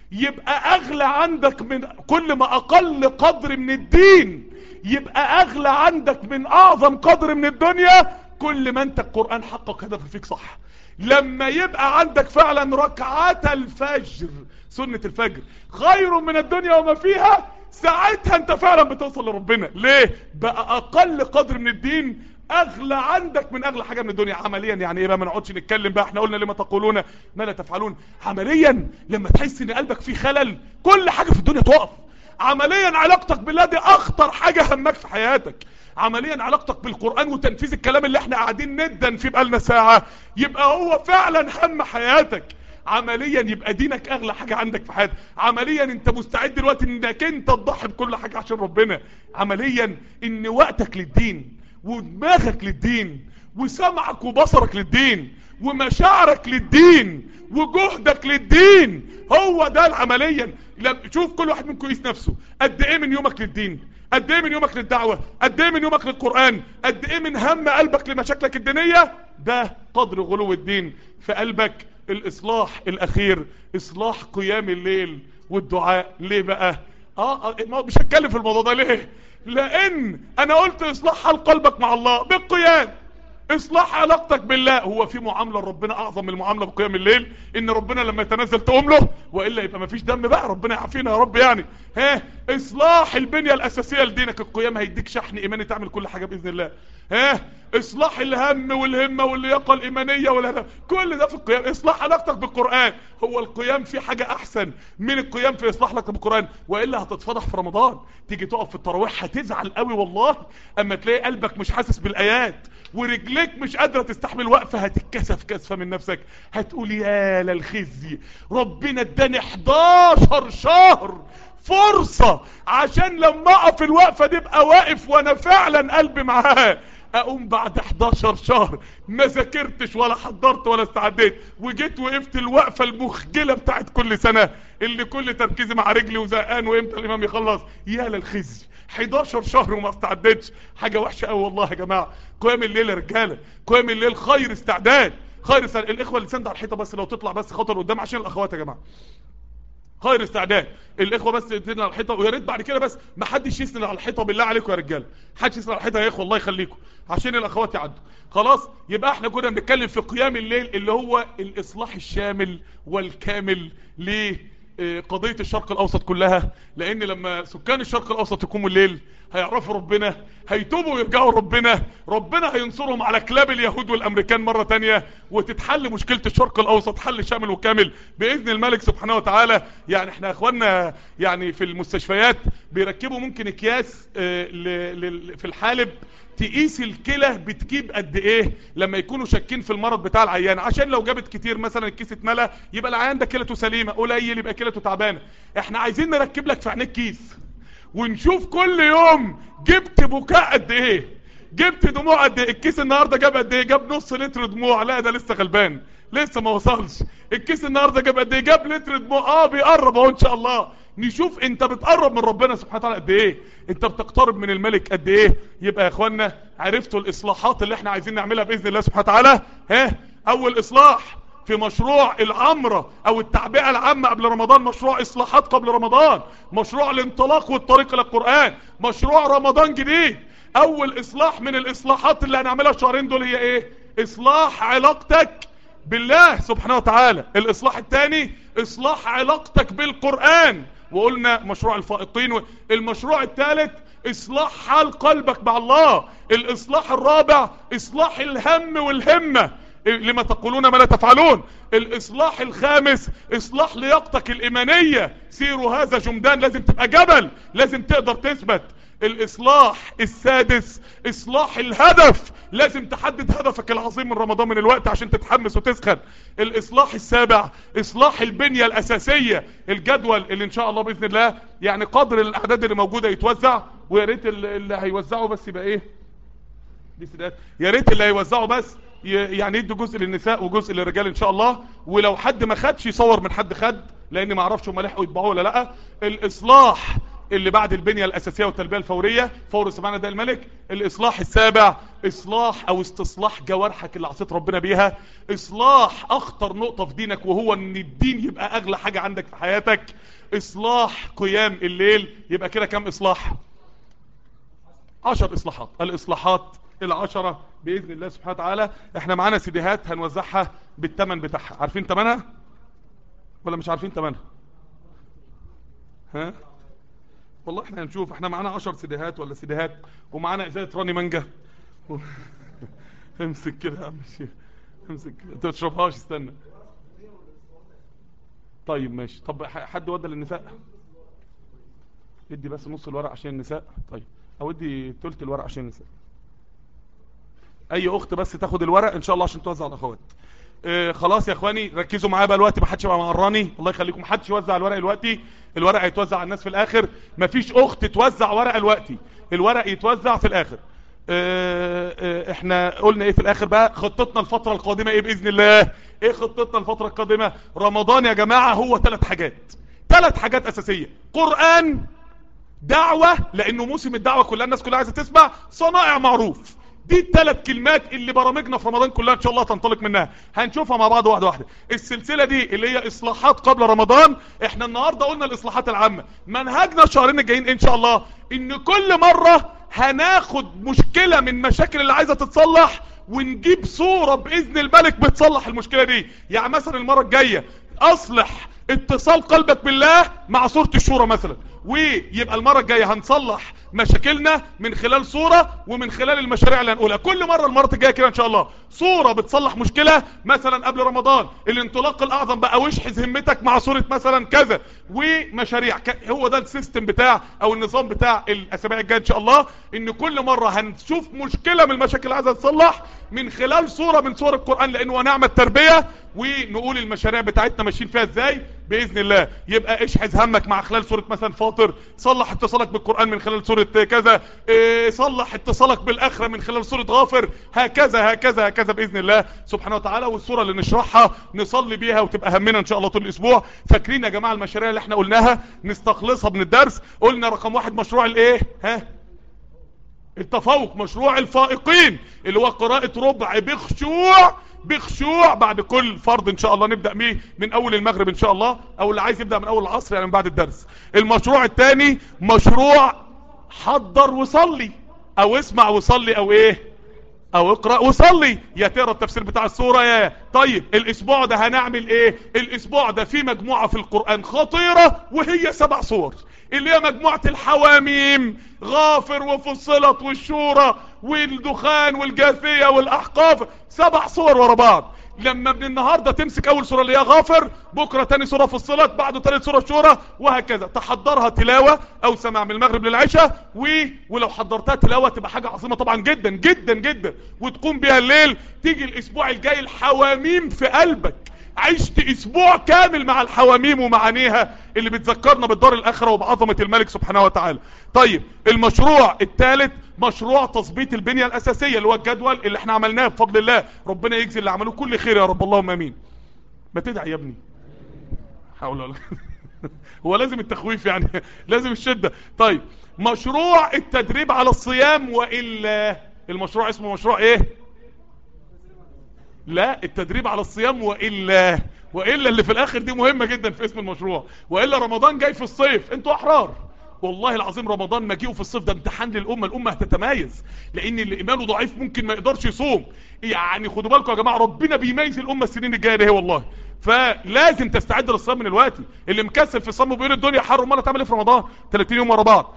يبقى اغلى عندك من كل ما اقل قدر من الدين يبقى اغلى عندك من اعظم قدر من الدنيا كل ما انت القرآن حقق هدف فيك صح لما يبقى عندك فعلا ركعات الفجر سنة الفجر خير من الدنيا وما فيها ساعتها انت فعلا بتوصل لربنا ليه بقى اقل قدر من الدين اغلى عندك من اغلى حاجة من الدنيا عمليا يعني ايه بقى ما نقعدش نتكلم بقى احنا قلنا لما تقولون ما لا تفعلون عمليا لما تحس ان قلبك فيه خلل كل حاجة في الدنيا تقف عمليا علاقتك بالله دي اخطر حاجة همك في حياتك عمليا علاقتك بالقرآن وتنفيذ الكلام اللي احنا قاعدين ندن فيه بقالنا ساعة يبقى هو فعلا هم حياتك عمليا يبقى دينك اغلى حاجة عندك في حياتك عمليا انت مستعد دلوقتي انك انت تضحي بكل حاجة عشان ربنا عمليا ان وقتك للدين ودماغك للدين وسمعك وبصرك للدين ومشاعرك للدين وجهدك للدين هو ده العمليا شوف كل واحد منكم يقيس نفسه قد ايه من يومك للدين قد ايه من يومك للدعوة قد ايه من يومك للقرآن قد ايه من هم قلبك لمشاكلك الدينية ده قدر غلو الدين في قلبك الاصلاح الاخير اصلاح قيام الليل والدعاء ليه بقى اه مش هتكلم في الموضوع ده ليه لان انا قلت اصلاح حال قلبك مع الله بالقيام اصلاح علاقتك بالله هو في معاملة ربنا اعظم من المعاملة بقيام الليل ان ربنا لما يتنزل تقوم له وإلا يبقى مفيش دم بقى ربنا يعافينا يا رب يعني ها اصلاح البنية الاساسية لدينك القيام هيديك شحن ايماني تعمل كل حاجة باذن الله ها اصلاح الهم والهمة واللياقة الايمانية والهدف كل ده في القيام اصلاح علاقتك بالقرآن هو القيام في حاجة احسن من القيام في اصلاح لك بالقرآن وإلا هتتفضح في رمضان تيجي تقف في التراويح هتزعل قوي والله اما تلاقي قلبك مش حاسس بالايات ورجليك مش قادرة تستحمل وقفة هتتكسف كسفة من نفسك هتقول يا للخزي ربنا اداني 11 شهر فرصة عشان لما اقف الوقفة دي ابقى واقف وانا فعلا قلبي معاه اقوم بعد 11 شهر ما ذاكرتش ولا حضرت ولا استعديت وجيت وقفت الوقفه المخجله بتاعت كل سنه اللي كل تركيزي مع رجلي وزهقان وامتى الامام يخلص يا للخزي 11 شهر وما استعدتش حاجه وحشه قوي والله يا جماعه قيام الليل يا رجاله قيام الليل خير استعداد خير استعداد الاخوه اللي سند على الحيطه بس لو تطلع بس خطر قدام عشان الاخوات يا جماعه خير استعداد الاخوه بس يسندوا على الحيطه ويا ريت بعد كده بس ما حدش يسند على الحيطه بالله عليكم يا رجاله حدش يسند على الحيطه يا اخوه الله يخليكم عشان الاخوات يعدوا خلاص يبقى احنا كنا بنتكلم في قيام الليل اللي هو الاصلاح الشامل والكامل ليه قضية الشرق الاوسط كلها لان لما سكان الشرق الاوسط يقوموا الليل هيعرفوا ربنا هيتوبوا ويرجعوا ربنا ربنا هينصرهم على كلاب اليهود والامريكان مرة تانية وتتحل مشكلة الشرق الاوسط حل شامل وكامل باذن الملك سبحانه وتعالى يعني احنا اخواننا يعني في المستشفيات بيركبوا ممكن اكياس في الحالب تقيس الكلى بتجيب قد ايه لما يكونوا شاكين في المرض بتاع العيان عشان لو جابت كتير مثلا الكيس اتملى يبقى العيان ده كلته سليمه قليل يبقى كلته تعبانه احنا عايزين نركب لك في عينيك كيس ونشوف كل يوم جبت بكاء قد ايه جبت دموع قد ايه الكيس النهارده جاب قد ايه جاب نص لتر دموع لا ده لسه غلبان لسه ما وصلش الكيس النهارده جاب قد ايه جاب لتر دموع اه بيقرب اهو ان شاء الله نشوف انت بتقرب من ربنا سبحانه وتعالى قد ايه انت بتقترب من الملك قد ايه يبقى يا اخوانا عرفتوا الاصلاحات اللي احنا عايزين نعملها باذن الله سبحانه وتعالى ها اول اصلاح في مشروع العمرة او التعبئة العامة قبل رمضان مشروع اصلاحات قبل رمضان مشروع الانطلاق والطريق الى القرآن مشروع رمضان جديد اول اصلاح من الاصلاحات اللي هنعملها الشهرين دول هي ايه اصلاح علاقتك بالله سبحانه وتعالى الاصلاح الثاني اصلاح علاقتك بالقرآن وقلنا مشروع الفائقين المشروع الثالث اصلاح حال قلبك مع الله الاصلاح الرابع اصلاح الهم والهمة لما تقولون ما لا تفعلون الاصلاح الخامس اصلاح لياقتك الايمانية سيروا هذا جمدان لازم تبقى جبل لازم تقدر تثبت الاصلاح السادس اصلاح الهدف لازم تحدد هدفك العظيم من رمضان من الوقت عشان تتحمس وتسخن الاصلاح السابع اصلاح البنية الاساسية الجدول اللي ان شاء الله باذن الله يعني قدر الاعداد اللي موجودة يتوزع ويا ريت اللي هيوزعوا بس يبقى ايه دي سيدات يا ريت اللي هيوزعوا بس يعني يدوا جزء للنساء وجزء للرجال ان شاء الله ولو حد ما خدش يصور من حد خد لان ما اعرفش هم لحقوا يطبعوه ولا لا الاصلاح اللي بعد البنية الاساسية والتربية الفورية فور سبحانه ده الملك الاصلاح السابع اصلاح او استصلاح جوارحك اللي عصيت ربنا بيها اصلاح اخطر نقطة في دينك وهو ان الدين يبقى اغلى حاجة عندك في حياتك اصلاح قيام الليل يبقى كده كم اصلاح عشر اصلاحات الاصلاحات العشرة بإذن الله سبحانه وتعالى احنا معانا سيديهات هنوزعها بالتمن بتاعها عارفين تمنها ولا مش عارفين تمنها ها والله احنا هنشوف احنا معانا عشر سيديهات ولا سيديهات ومعانا ازازه راني مانجا و... امسك كده يا عم الشيخ امسك انت ما تشربهاش استنى طيب ماشي طب حد ودى للنساء ادي بس نص الورق عشان النساء طيب او ادي تلت الورق عشان النساء اي اخت بس تاخد الورق ان شاء الله عشان توزع الاخوات آه خلاص يا اخواني ركزوا معايا بقى الوقت ما حدش يبقى معراني الله يخليكم ما حدش يوزع الورق دلوقتي الورق هيتوزع على الناس في الاخر مفيش اخت توزع ورق دلوقتي الورق يتوزع في الاخر آه آه احنا قلنا ايه في الاخر بقى خطتنا الفترة القادمة ايه باذن الله ايه خطتنا الفترة القادمة رمضان يا جماعة هو ثلاث حاجات ثلاث حاجات اساسية قرآن دعوة لانه موسم الدعوة كلها الناس كلها عايزة تسمع صنائع معروف دي الثلاث كلمات اللي برامجنا في رمضان كلها ان شاء الله تنطلق منها هنشوفها مع بعض واحده واحده السلسله دي اللي هي اصلاحات قبل رمضان احنا النهارده قلنا الاصلاحات العامه منهجنا الشهرين الجايين ان شاء الله ان كل مره هناخد مشكله من مشاكل اللي عايزه تتصلح ونجيب صوره باذن الملك بتصلح المشكله دي يعني مثلا المره الجايه اصلح اتصال قلبك بالله مع صوره الشورى مثلا ويبقى المرة الجاية هنصلح مشاكلنا من خلال صورة ومن خلال المشاريع اللي هنقولها كل مرة المرة الجاية كده ان شاء الله صورة بتصلح مشكلة مثلا قبل رمضان الانطلاق الاعظم بقى واشحذ همتك مع صورة مثلا كذا ومشاريع هو ده السيستم بتاع او النظام بتاع الاسابيع الجاية ان شاء الله ان كل مرة هنشوف مشكلة من المشاكل اللي عايزة تصلح من خلال صورة من صور القرآن لانه نعمة التربية ونقول المشاريع بتاعتنا ماشيين فيها ازاي باذن الله يبقى اشحذ همك مع خلال سوره مثلا فاطر صلح اتصالك بالقران من خلال سوره كذا إيه صلح اتصالك بالاخره من خلال سوره غافر هكذا هكذا هكذا باذن الله سبحانه وتعالى والسوره اللي نشرحها نصلي بيها وتبقى همنا ان شاء الله طول الاسبوع فاكرين يا جماعه المشاريع اللي احنا قلناها نستخلصها من الدرس قلنا رقم واحد مشروع الايه ها التفوق مشروع الفائقين اللي هو قراءة ربع بخشوع بخشوع بعد كل فرض ان شاء الله نبدأ بيه من اول المغرب ان شاء الله او اللي عايز يبدأ من اول العصر يعني من بعد الدرس المشروع الثاني مشروع حضر وصلي او اسمع وصلي او ايه او اقرأ وصلي يا تقرا التفسير بتاع السورة يا طيب الاسبوع ده هنعمل ايه الاسبوع ده في مجموعة في القرآن خطيرة وهي سبع صور اللي هي مجموعة الحواميم غافر وفصلت والشورى والدخان والجاثية والاحقاف سبع صور ورا بعض لما من النهاردة تمسك اول سورة اللي هي غافر بكرة تاني سورة فصلت بعده تالت سورة شورى وهكذا تحضرها تلاوة او سماع من المغرب للعشاء و... ولو حضرتها تلاوة تبقى حاجة عظيمة طبعا جدا جدا جدا وتقوم بيها الليل تيجي الاسبوع الجاي الحواميم في قلبك عشت اسبوع كامل مع الحواميم ومعانيها اللي بتذكرنا بالدار الاخرة وبعظمة الملك سبحانه وتعالى طيب المشروع الثالث مشروع تظبيط البنية الاساسية اللي هو الجدول اللي احنا عملناه بفضل الله ربنا يجزي اللي عملوه كل خير يا رب اللهم امين ما تدعي يا ابني حول ولا هو لازم التخويف يعني لازم الشدة طيب مشروع التدريب على الصيام وإلا المشروع اسمه مشروع ايه لا التدريب على الصيام وإلا وإلا اللي في الآخر دي مهمة جدا في اسم المشروع وإلا رمضان جاي في الصيف انتوا أحرار والله العظيم رمضان مجيئه في الصيف ده امتحان للأمة الأمة هتتمايز لأن اللي إيمانه ضعيف ممكن ما يقدرش يصوم يعني خدوا بالكم يا جماعة ربنا بيميز الأمة السنين الجاية دي والله فلازم تستعد للصيام من الوقت اللي مكسل في الصيام وبيقول الدنيا حر امال هتعمل ايه في رمضان 30 يوم ورا بعض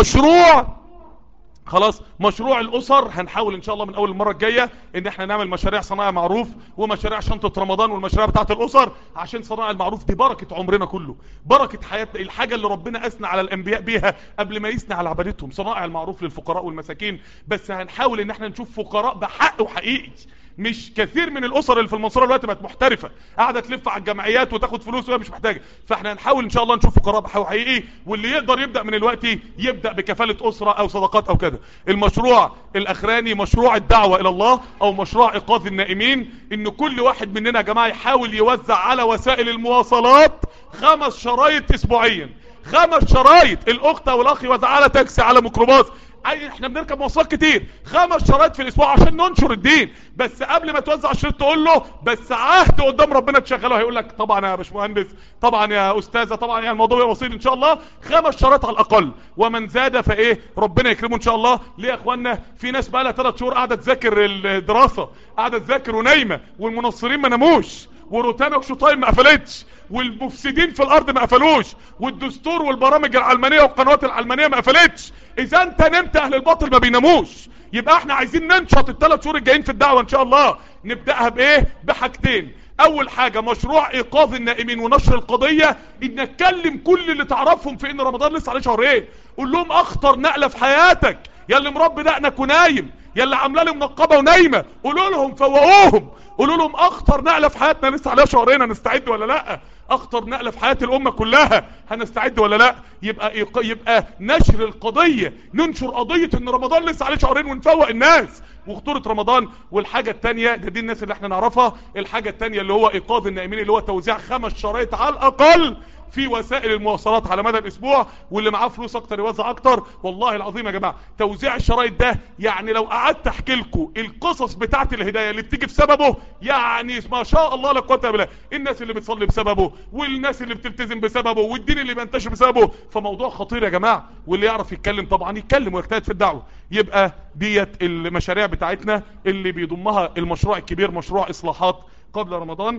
مشروع خلاص مشروع الاسر هنحاول ان شاء الله من اول المرة الجاية ان احنا نعمل مشاريع صناعة معروف ومشاريع شنطة رمضان والمشاريع بتاعت الاسر عشان صناعة المعروف دي بركة عمرنا كله بركة حياتنا الحاجة اللي ربنا اثنى على الانبياء بيها قبل ما يثنى على عبادتهم صناعة المعروف للفقراء والمساكين بس هنحاول ان احنا نشوف فقراء بحق وحقيقي مش كثير من الاسر اللي في المنصوره دلوقتي بقت محترفه قاعده تلف على الجمعيات وتاخد فلوس وهي مش محتاجه فاحنا هنحاول ان شاء الله نشوف فقراء بحق حقيقي واللي يقدر يبدا من الوقت يبدا بكفاله اسره او صدقات او كده المشروع الاخراني مشروع الدعوه الى الله او مشروع ايقاظ النائمين ان كل واحد مننا يا جماعه يحاول يوزع على وسائل المواصلات خمس شرايط اسبوعيا خمس شرايط الاخت او الاخ يوزع على تاكسي على ميكروباص احنا بنركب مواصلات كتير خمس شرايط في الاسبوع عشان ننشر الدين بس قبل ما توزع الشريط تقول له بس عهد قدام ربنا تشغله هيقول لك طبعا يا باشمهندس طبعا يا استاذه طبعا يعني الموضوع بسيط ان شاء الله خمس شرايط على الاقل ومن زاد فايه ربنا يكرمه ان شاء الله ليه يا اخوانا في ناس بقى لها ثلاث شهور قاعده تذاكر الدراسه قاعده تذاكر ونايمه والمنصرين ما ناموش وروتانا وشوتايم ما قفلتش والمفسدين في الارض ما قفلوش والدستور والبرامج العلمانية والقنوات العلمانية ما قفلتش اذا انت نمت اهل الباطل ما بيناموش يبقى احنا عايزين ننشط الثلاث شهور الجايين في الدعوة ان شاء الله نبدأها بايه بحاجتين اول حاجة مشروع ايقاظ النائمين ونشر القضية ان نتكلم كل اللي تعرفهم في ان رمضان لسه عليه شهرين قول لهم اخطر نقلة في حياتك يا اللي مربي دقنك ونايم يا اللي عامله لي منقبه ونايمه قولوا لهم فوقوهم قولوا لهم اخطر نقله في حياتنا لسه عليها شهرين هنستعد ولا لا اخطر نقله في حياه الامه كلها هنستعد ولا لا يبقى يبقى نشر القضيه ننشر قضيه ان رمضان لسه عليه شهرين ونفوق الناس وخطورة رمضان والحاجة التانية ده دي الناس اللي احنا نعرفها الحاجة التانية اللي هو ايقاظ النائمين اللي هو توزيع خمس شرايط على الاقل في وسائل المواصلات على مدى الاسبوع واللي معاه فلوس اكتر يوزع اكتر والله العظيم يا جماعة توزيع الشرايط ده يعني لو قعدت احكي لكم القصص بتاعت الهداية اللي بتيجي بسببه يعني ما شاء الله لا قوه الا بالله الناس اللي بتصلي بسببه والناس اللي بتلتزم بسببه والدين اللي بينتشر بسببه فموضوع خطير يا جماعة واللي يعرف يتكلم طبعا يتكلم ويجتهد في الدعوة يبقى ديت المشاريع بتاعتنا اللي بيضمها المشروع الكبير مشروع اصلاحات قبل رمضان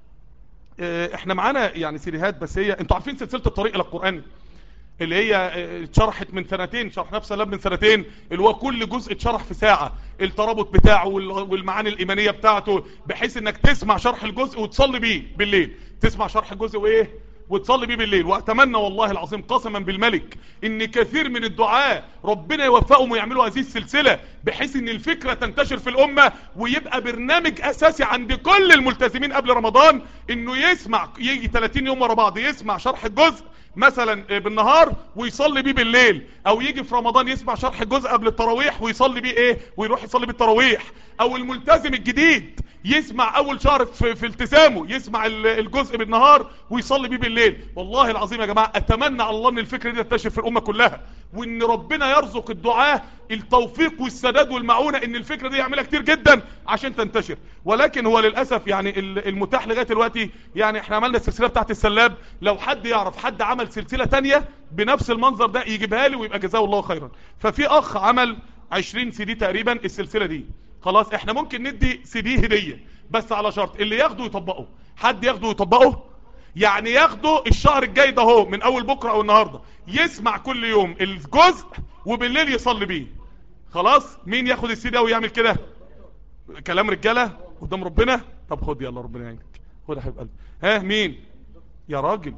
احنا معانا يعني سيريهات بس هي انتوا عارفين سلسلة الطريق الى القرآن اللي هي اتشرحت من سنتين شرحناها في سلام من سنتين اللي هو كل جزء اتشرح في ساعة الترابط بتاعه والمعاني الإيمانية بتاعته بحيث انك تسمع شرح الجزء وتصلي بيه بالليل تسمع شرح الجزء وايه وتصلي بيه بالليل واتمنى والله العظيم قسما بالملك ان كثير من الدعاة ربنا يوفقهم ويعملوا هذه السلسلة بحيث ان الفكرة تنتشر في الامة ويبقى برنامج اساسي عند كل الملتزمين قبل رمضان انه يسمع يجي 30 يوم ورا بعض يسمع شرح الجزء مثلا بالنهار ويصلي بيه بالليل او يجي في رمضان يسمع شرح الجزء قبل التراويح ويصلي بيه ايه ويروح يصلي بالتراويح او الملتزم الجديد يسمع اول شهر في, في التزامه يسمع الجزء بالنهار ويصلي بيه بالليل والله العظيم يا جماعة اتمنى على الله ان الفكرة دي تنتشر في الامة كلها وان ربنا يرزق الدعاة التوفيق والسداد والمعونة ان الفكرة دي يعملها كتير جدا عشان تنتشر ولكن هو للأسف يعني المتاح لغاية دلوقتي يعني احنا عملنا السلسلة بتاعت السلاب لو حد يعرف حد عمل سلسلة تانية بنفس المنظر ده يجيبها لي ويبقى جزاه الله خيرا ففي اخ عمل 20 سي دي تقريبا السلسلة دي خلاص احنا ممكن ندي سي دي هدية بس على شرط اللي ياخده يطبقه حد ياخده يطبقه يعني ياخده الشهر الجاي ده هو من اول بكرة او النهاردة يسمع كل يوم الجزء وبالليل يصلي بيه خلاص مين ياخد السي ده ويعمل كده كلام رجالة قدام ربنا طب خد يلا ربنا يعينك خد يا حبيب قلبي ها مين يا راجل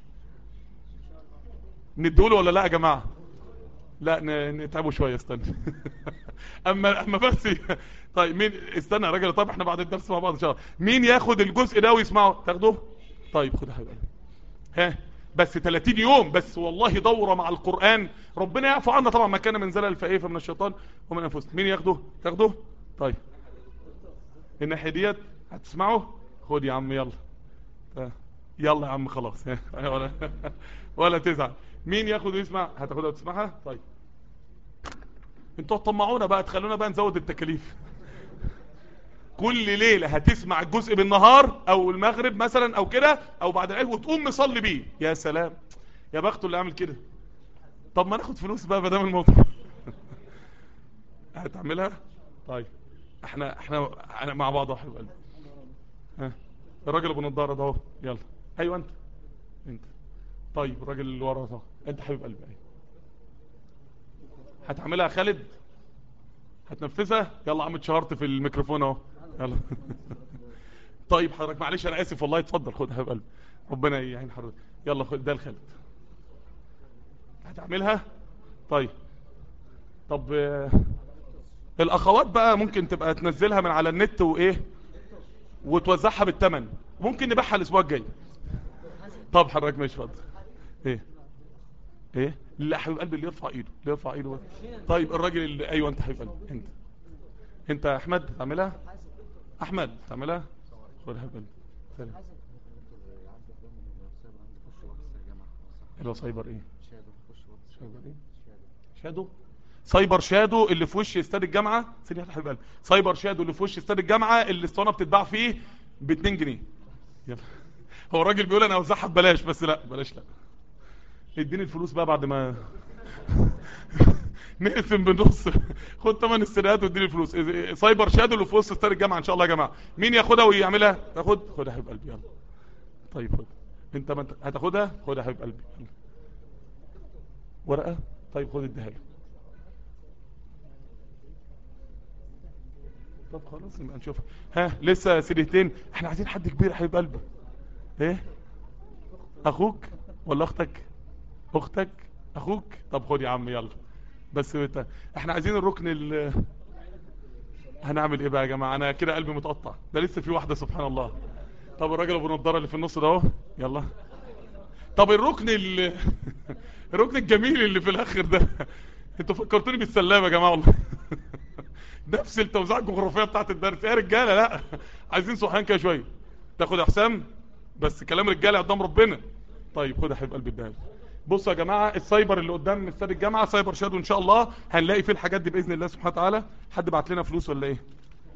ندوله ولا لا يا جماعة لا نتعبوا شوية استنى اما اما بس طيب مين استنى يا راجل طب احنا بعد الدرس مع بعض ان شاء الله مين ياخد الجزء ده ويسمعه تاخده طيب خد يا حبيب قلبي ها بس 30 يوم بس والله دورة مع القرآن ربنا يعفو عنا طبعا ما كان من زلل فايه من الشيطان ومن انفسنا مين ياخده تاخده طيب الناحية ديت هتسمعه خد يا عم يلا يلا يا عم خلاص ولا ولا تزعل مين ياخد ويسمع هتاخدها وتسمعها طيب انتوا تطمعونا بقى تخلونا بقى نزود التكاليف كل ليلة هتسمع الجزء بالنهار او المغرب مثلا او كده او بعد العيد وتقوم مصلي بيه يا سلام يا بخته اللي عامل كده طب ما ناخد فلوس بقى بدام الموضوع هتعملها طيب احنا احنا احنا مع بعض يا حبيب قلبي ها الراجل ابو نضاره ده اهو يلا ايوه انت انت طيب الراجل اللي ورا ده انت حبيب قلبي ايوه هتعملها يا خالد هتنفذها يلا عم اتشهرت في الميكروفون اهو يلا طيب حضرتك معلش انا اسف والله اتفضل خد حبيب قلبي ربنا يعين حضرتك يلا خد ده لخالد هتعملها طيب طب الاخوات بقى ممكن تبقى تنزلها من على النت وايه وتوزعها بالثمن ممكن نبيعها الاسبوع الجاي طب حضرتك ماشي اتفضل ايه ايه لا حبيب قلبي اللي يرفع ايده اللي يرفع ايده طيب الراجل اللي ايوه انت حبيب قلبي انت انت يا احمد تعملها احمد تعملها خد حبيب قلبي اللي هو سايبر ايه سايبر ايه شادو سايبر شادو اللي في وش استاد الجامعه ثانيه يا حبيب قلبي سايبر شادو اللي في وش استاد الجامعه اللي الاسطوانه بتتباع فيه ب 2 جنيه يلا هو الراجل بيقول انا اوزعها ببلاش بس لا بلاش لا اديني الفلوس بقى بعد ما نقسم بالنص خد ثمن السرقات واديني الفلوس سايبر شادو اللي في وسط استاد الجامعه ان شاء الله يا جماعه مين ياخدها ويعملها تاخد خد يا حبيب قلبي يلا طيب خد انت ما انت هتاخدها خد يا حبيب قلبي يلا. ورقه طيب خد اديها له طب خلاص نبقى نشوفها ها لسه سيرتين احنا عايزين حد كبير يا حبيب قلبي ايه اخوك ولا اختك اختك اخوك طب خد يا عم يلا بس بتا. احنا عايزين الركن ال هنعمل ايه بقى يا جماعه انا كده قلبي متقطع ده لسه في واحده سبحان الله طب الراجل ابو نضاره اللي في النص ده اهو يلا طب الركن ال... الركن الجميل اللي في الاخر ده انتوا فكرتوني بالسلامه يا جماعه والله نفس التوزيع الجغرافيه بتاعت الدرس يا رجاله لا عايزين سبحان كده شويه تاخد يا حسام بس كلام رجاله قدام ربنا طيب خد يا حبيب قلبي الدهب بصوا يا جماعه السايبر اللي قدام استاد الجامعه سايبر شادو ان شاء الله هنلاقي فيه الحاجات دي باذن الله سبحانه وتعالى حد بعت لنا فلوس ولا ايه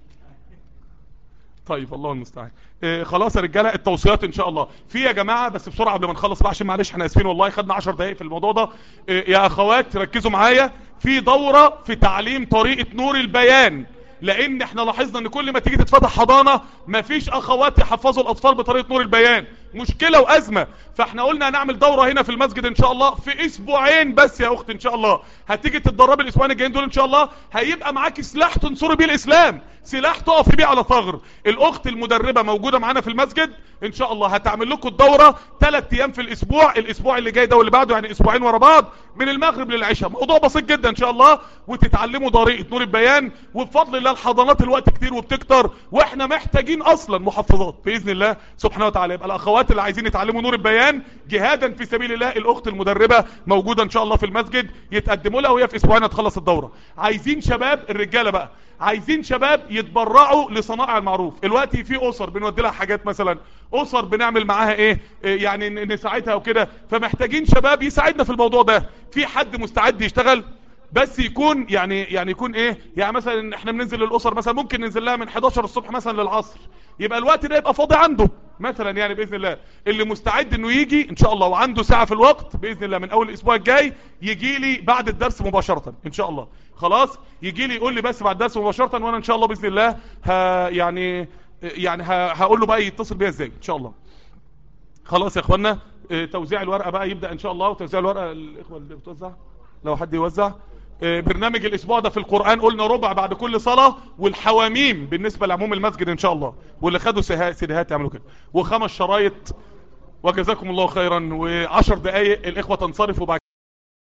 طيب الله المستعان إيه خلاص يا رجاله التوصيات ان شاء الله في يا جماعه بس بسرعه قبل ما نخلص بقى عشان معلش احنا اسفين والله خدنا 10 دقائق في الموضوع ده إيه يا اخوات ركزوا معايا في دوره في تعليم طريقه نور البيان لان احنا لاحظنا ان كل ما تيجي تتفتح حضانه مفيش اخوات يحفظوا الاطفال بطريقه نور البيان مشكلة وازمة فاحنا قلنا هنعمل دورة هنا في المسجد ان شاء الله في اسبوعين بس يا اخت ان شاء الله هتيجي تتدربي الاسبوعين الجايين دول ان شاء الله هيبقى معاكي سلاح تنصري بيه الاسلام سلاح تقفي بيه على ثغر الاخت المدربة موجودة معانا في المسجد ان شاء الله هتعمل لكم الدورة ثلاث ايام في الاسبوع الاسبوع اللي جاي ده واللي بعده يعني اسبوعين ورا بعض من المغرب للعشاء موضوع بسيط جدا ان شاء الله وتتعلموا طريقة نور البيان وبفضل الله الحضانات الوقت كتير وبتكتر واحنا محتاجين اصلا محفظات باذن الله سبحانه وتعالى يبقى الاخوات اللي عايزين يتعلموا نور البيان جهادا في سبيل الله الاخت المدربة موجودة ان شاء الله في المسجد يتقدموا لها وهي في اسبوعين هتخلص الدورة عايزين شباب الرجالة بقى عايزين شباب يتبرعوا لصنائع المعروف الوقت في اسر بنودي لها حاجات مثلا اسر بنعمل معاها ايه إيه يعني ن- نساعدها وكده فمحتاجين شباب يساعدنا في الموضوع ده في حد مستعد يشتغل بس يكون يعني يعني يكون ايه يعني مثلا احنا بننزل للاسر مثلا ممكن ننزل لها من 11 الصبح مثلا للعصر يبقى الوقت ده يبقى فاضي عنده مثلا يعني باذن الله اللي مستعد انه يجي ان شاء الله وعنده ساعه في الوقت باذن الله من اول الاسبوع الجاي يجي لي بعد الدرس مباشره ان شاء الله خلاص يجي لي يقول لي بس بعد الدرس مباشره وانا ان شاء الله باذن الله ها يعني يعني ها هقول له بقى يتصل بيا ازاي ان شاء الله خلاص يا اخوانا اه، توزيع الورقه بقى يبدا ان شاء الله وتوزيع الورقه الاخوه اللي بتوزع لو حد يوزع اه، برنامج الاسبوع ده في القرآن قلنا ربع بعد كل صلاة والحواميم بالنسبة لعموم المسجد ان شاء الله واللي خدوا سها- سيديهات يعملوا كده وخمس شرايط وجزاكم الله خيرا وعشر دقايق الاخوة تنصرفوا بعد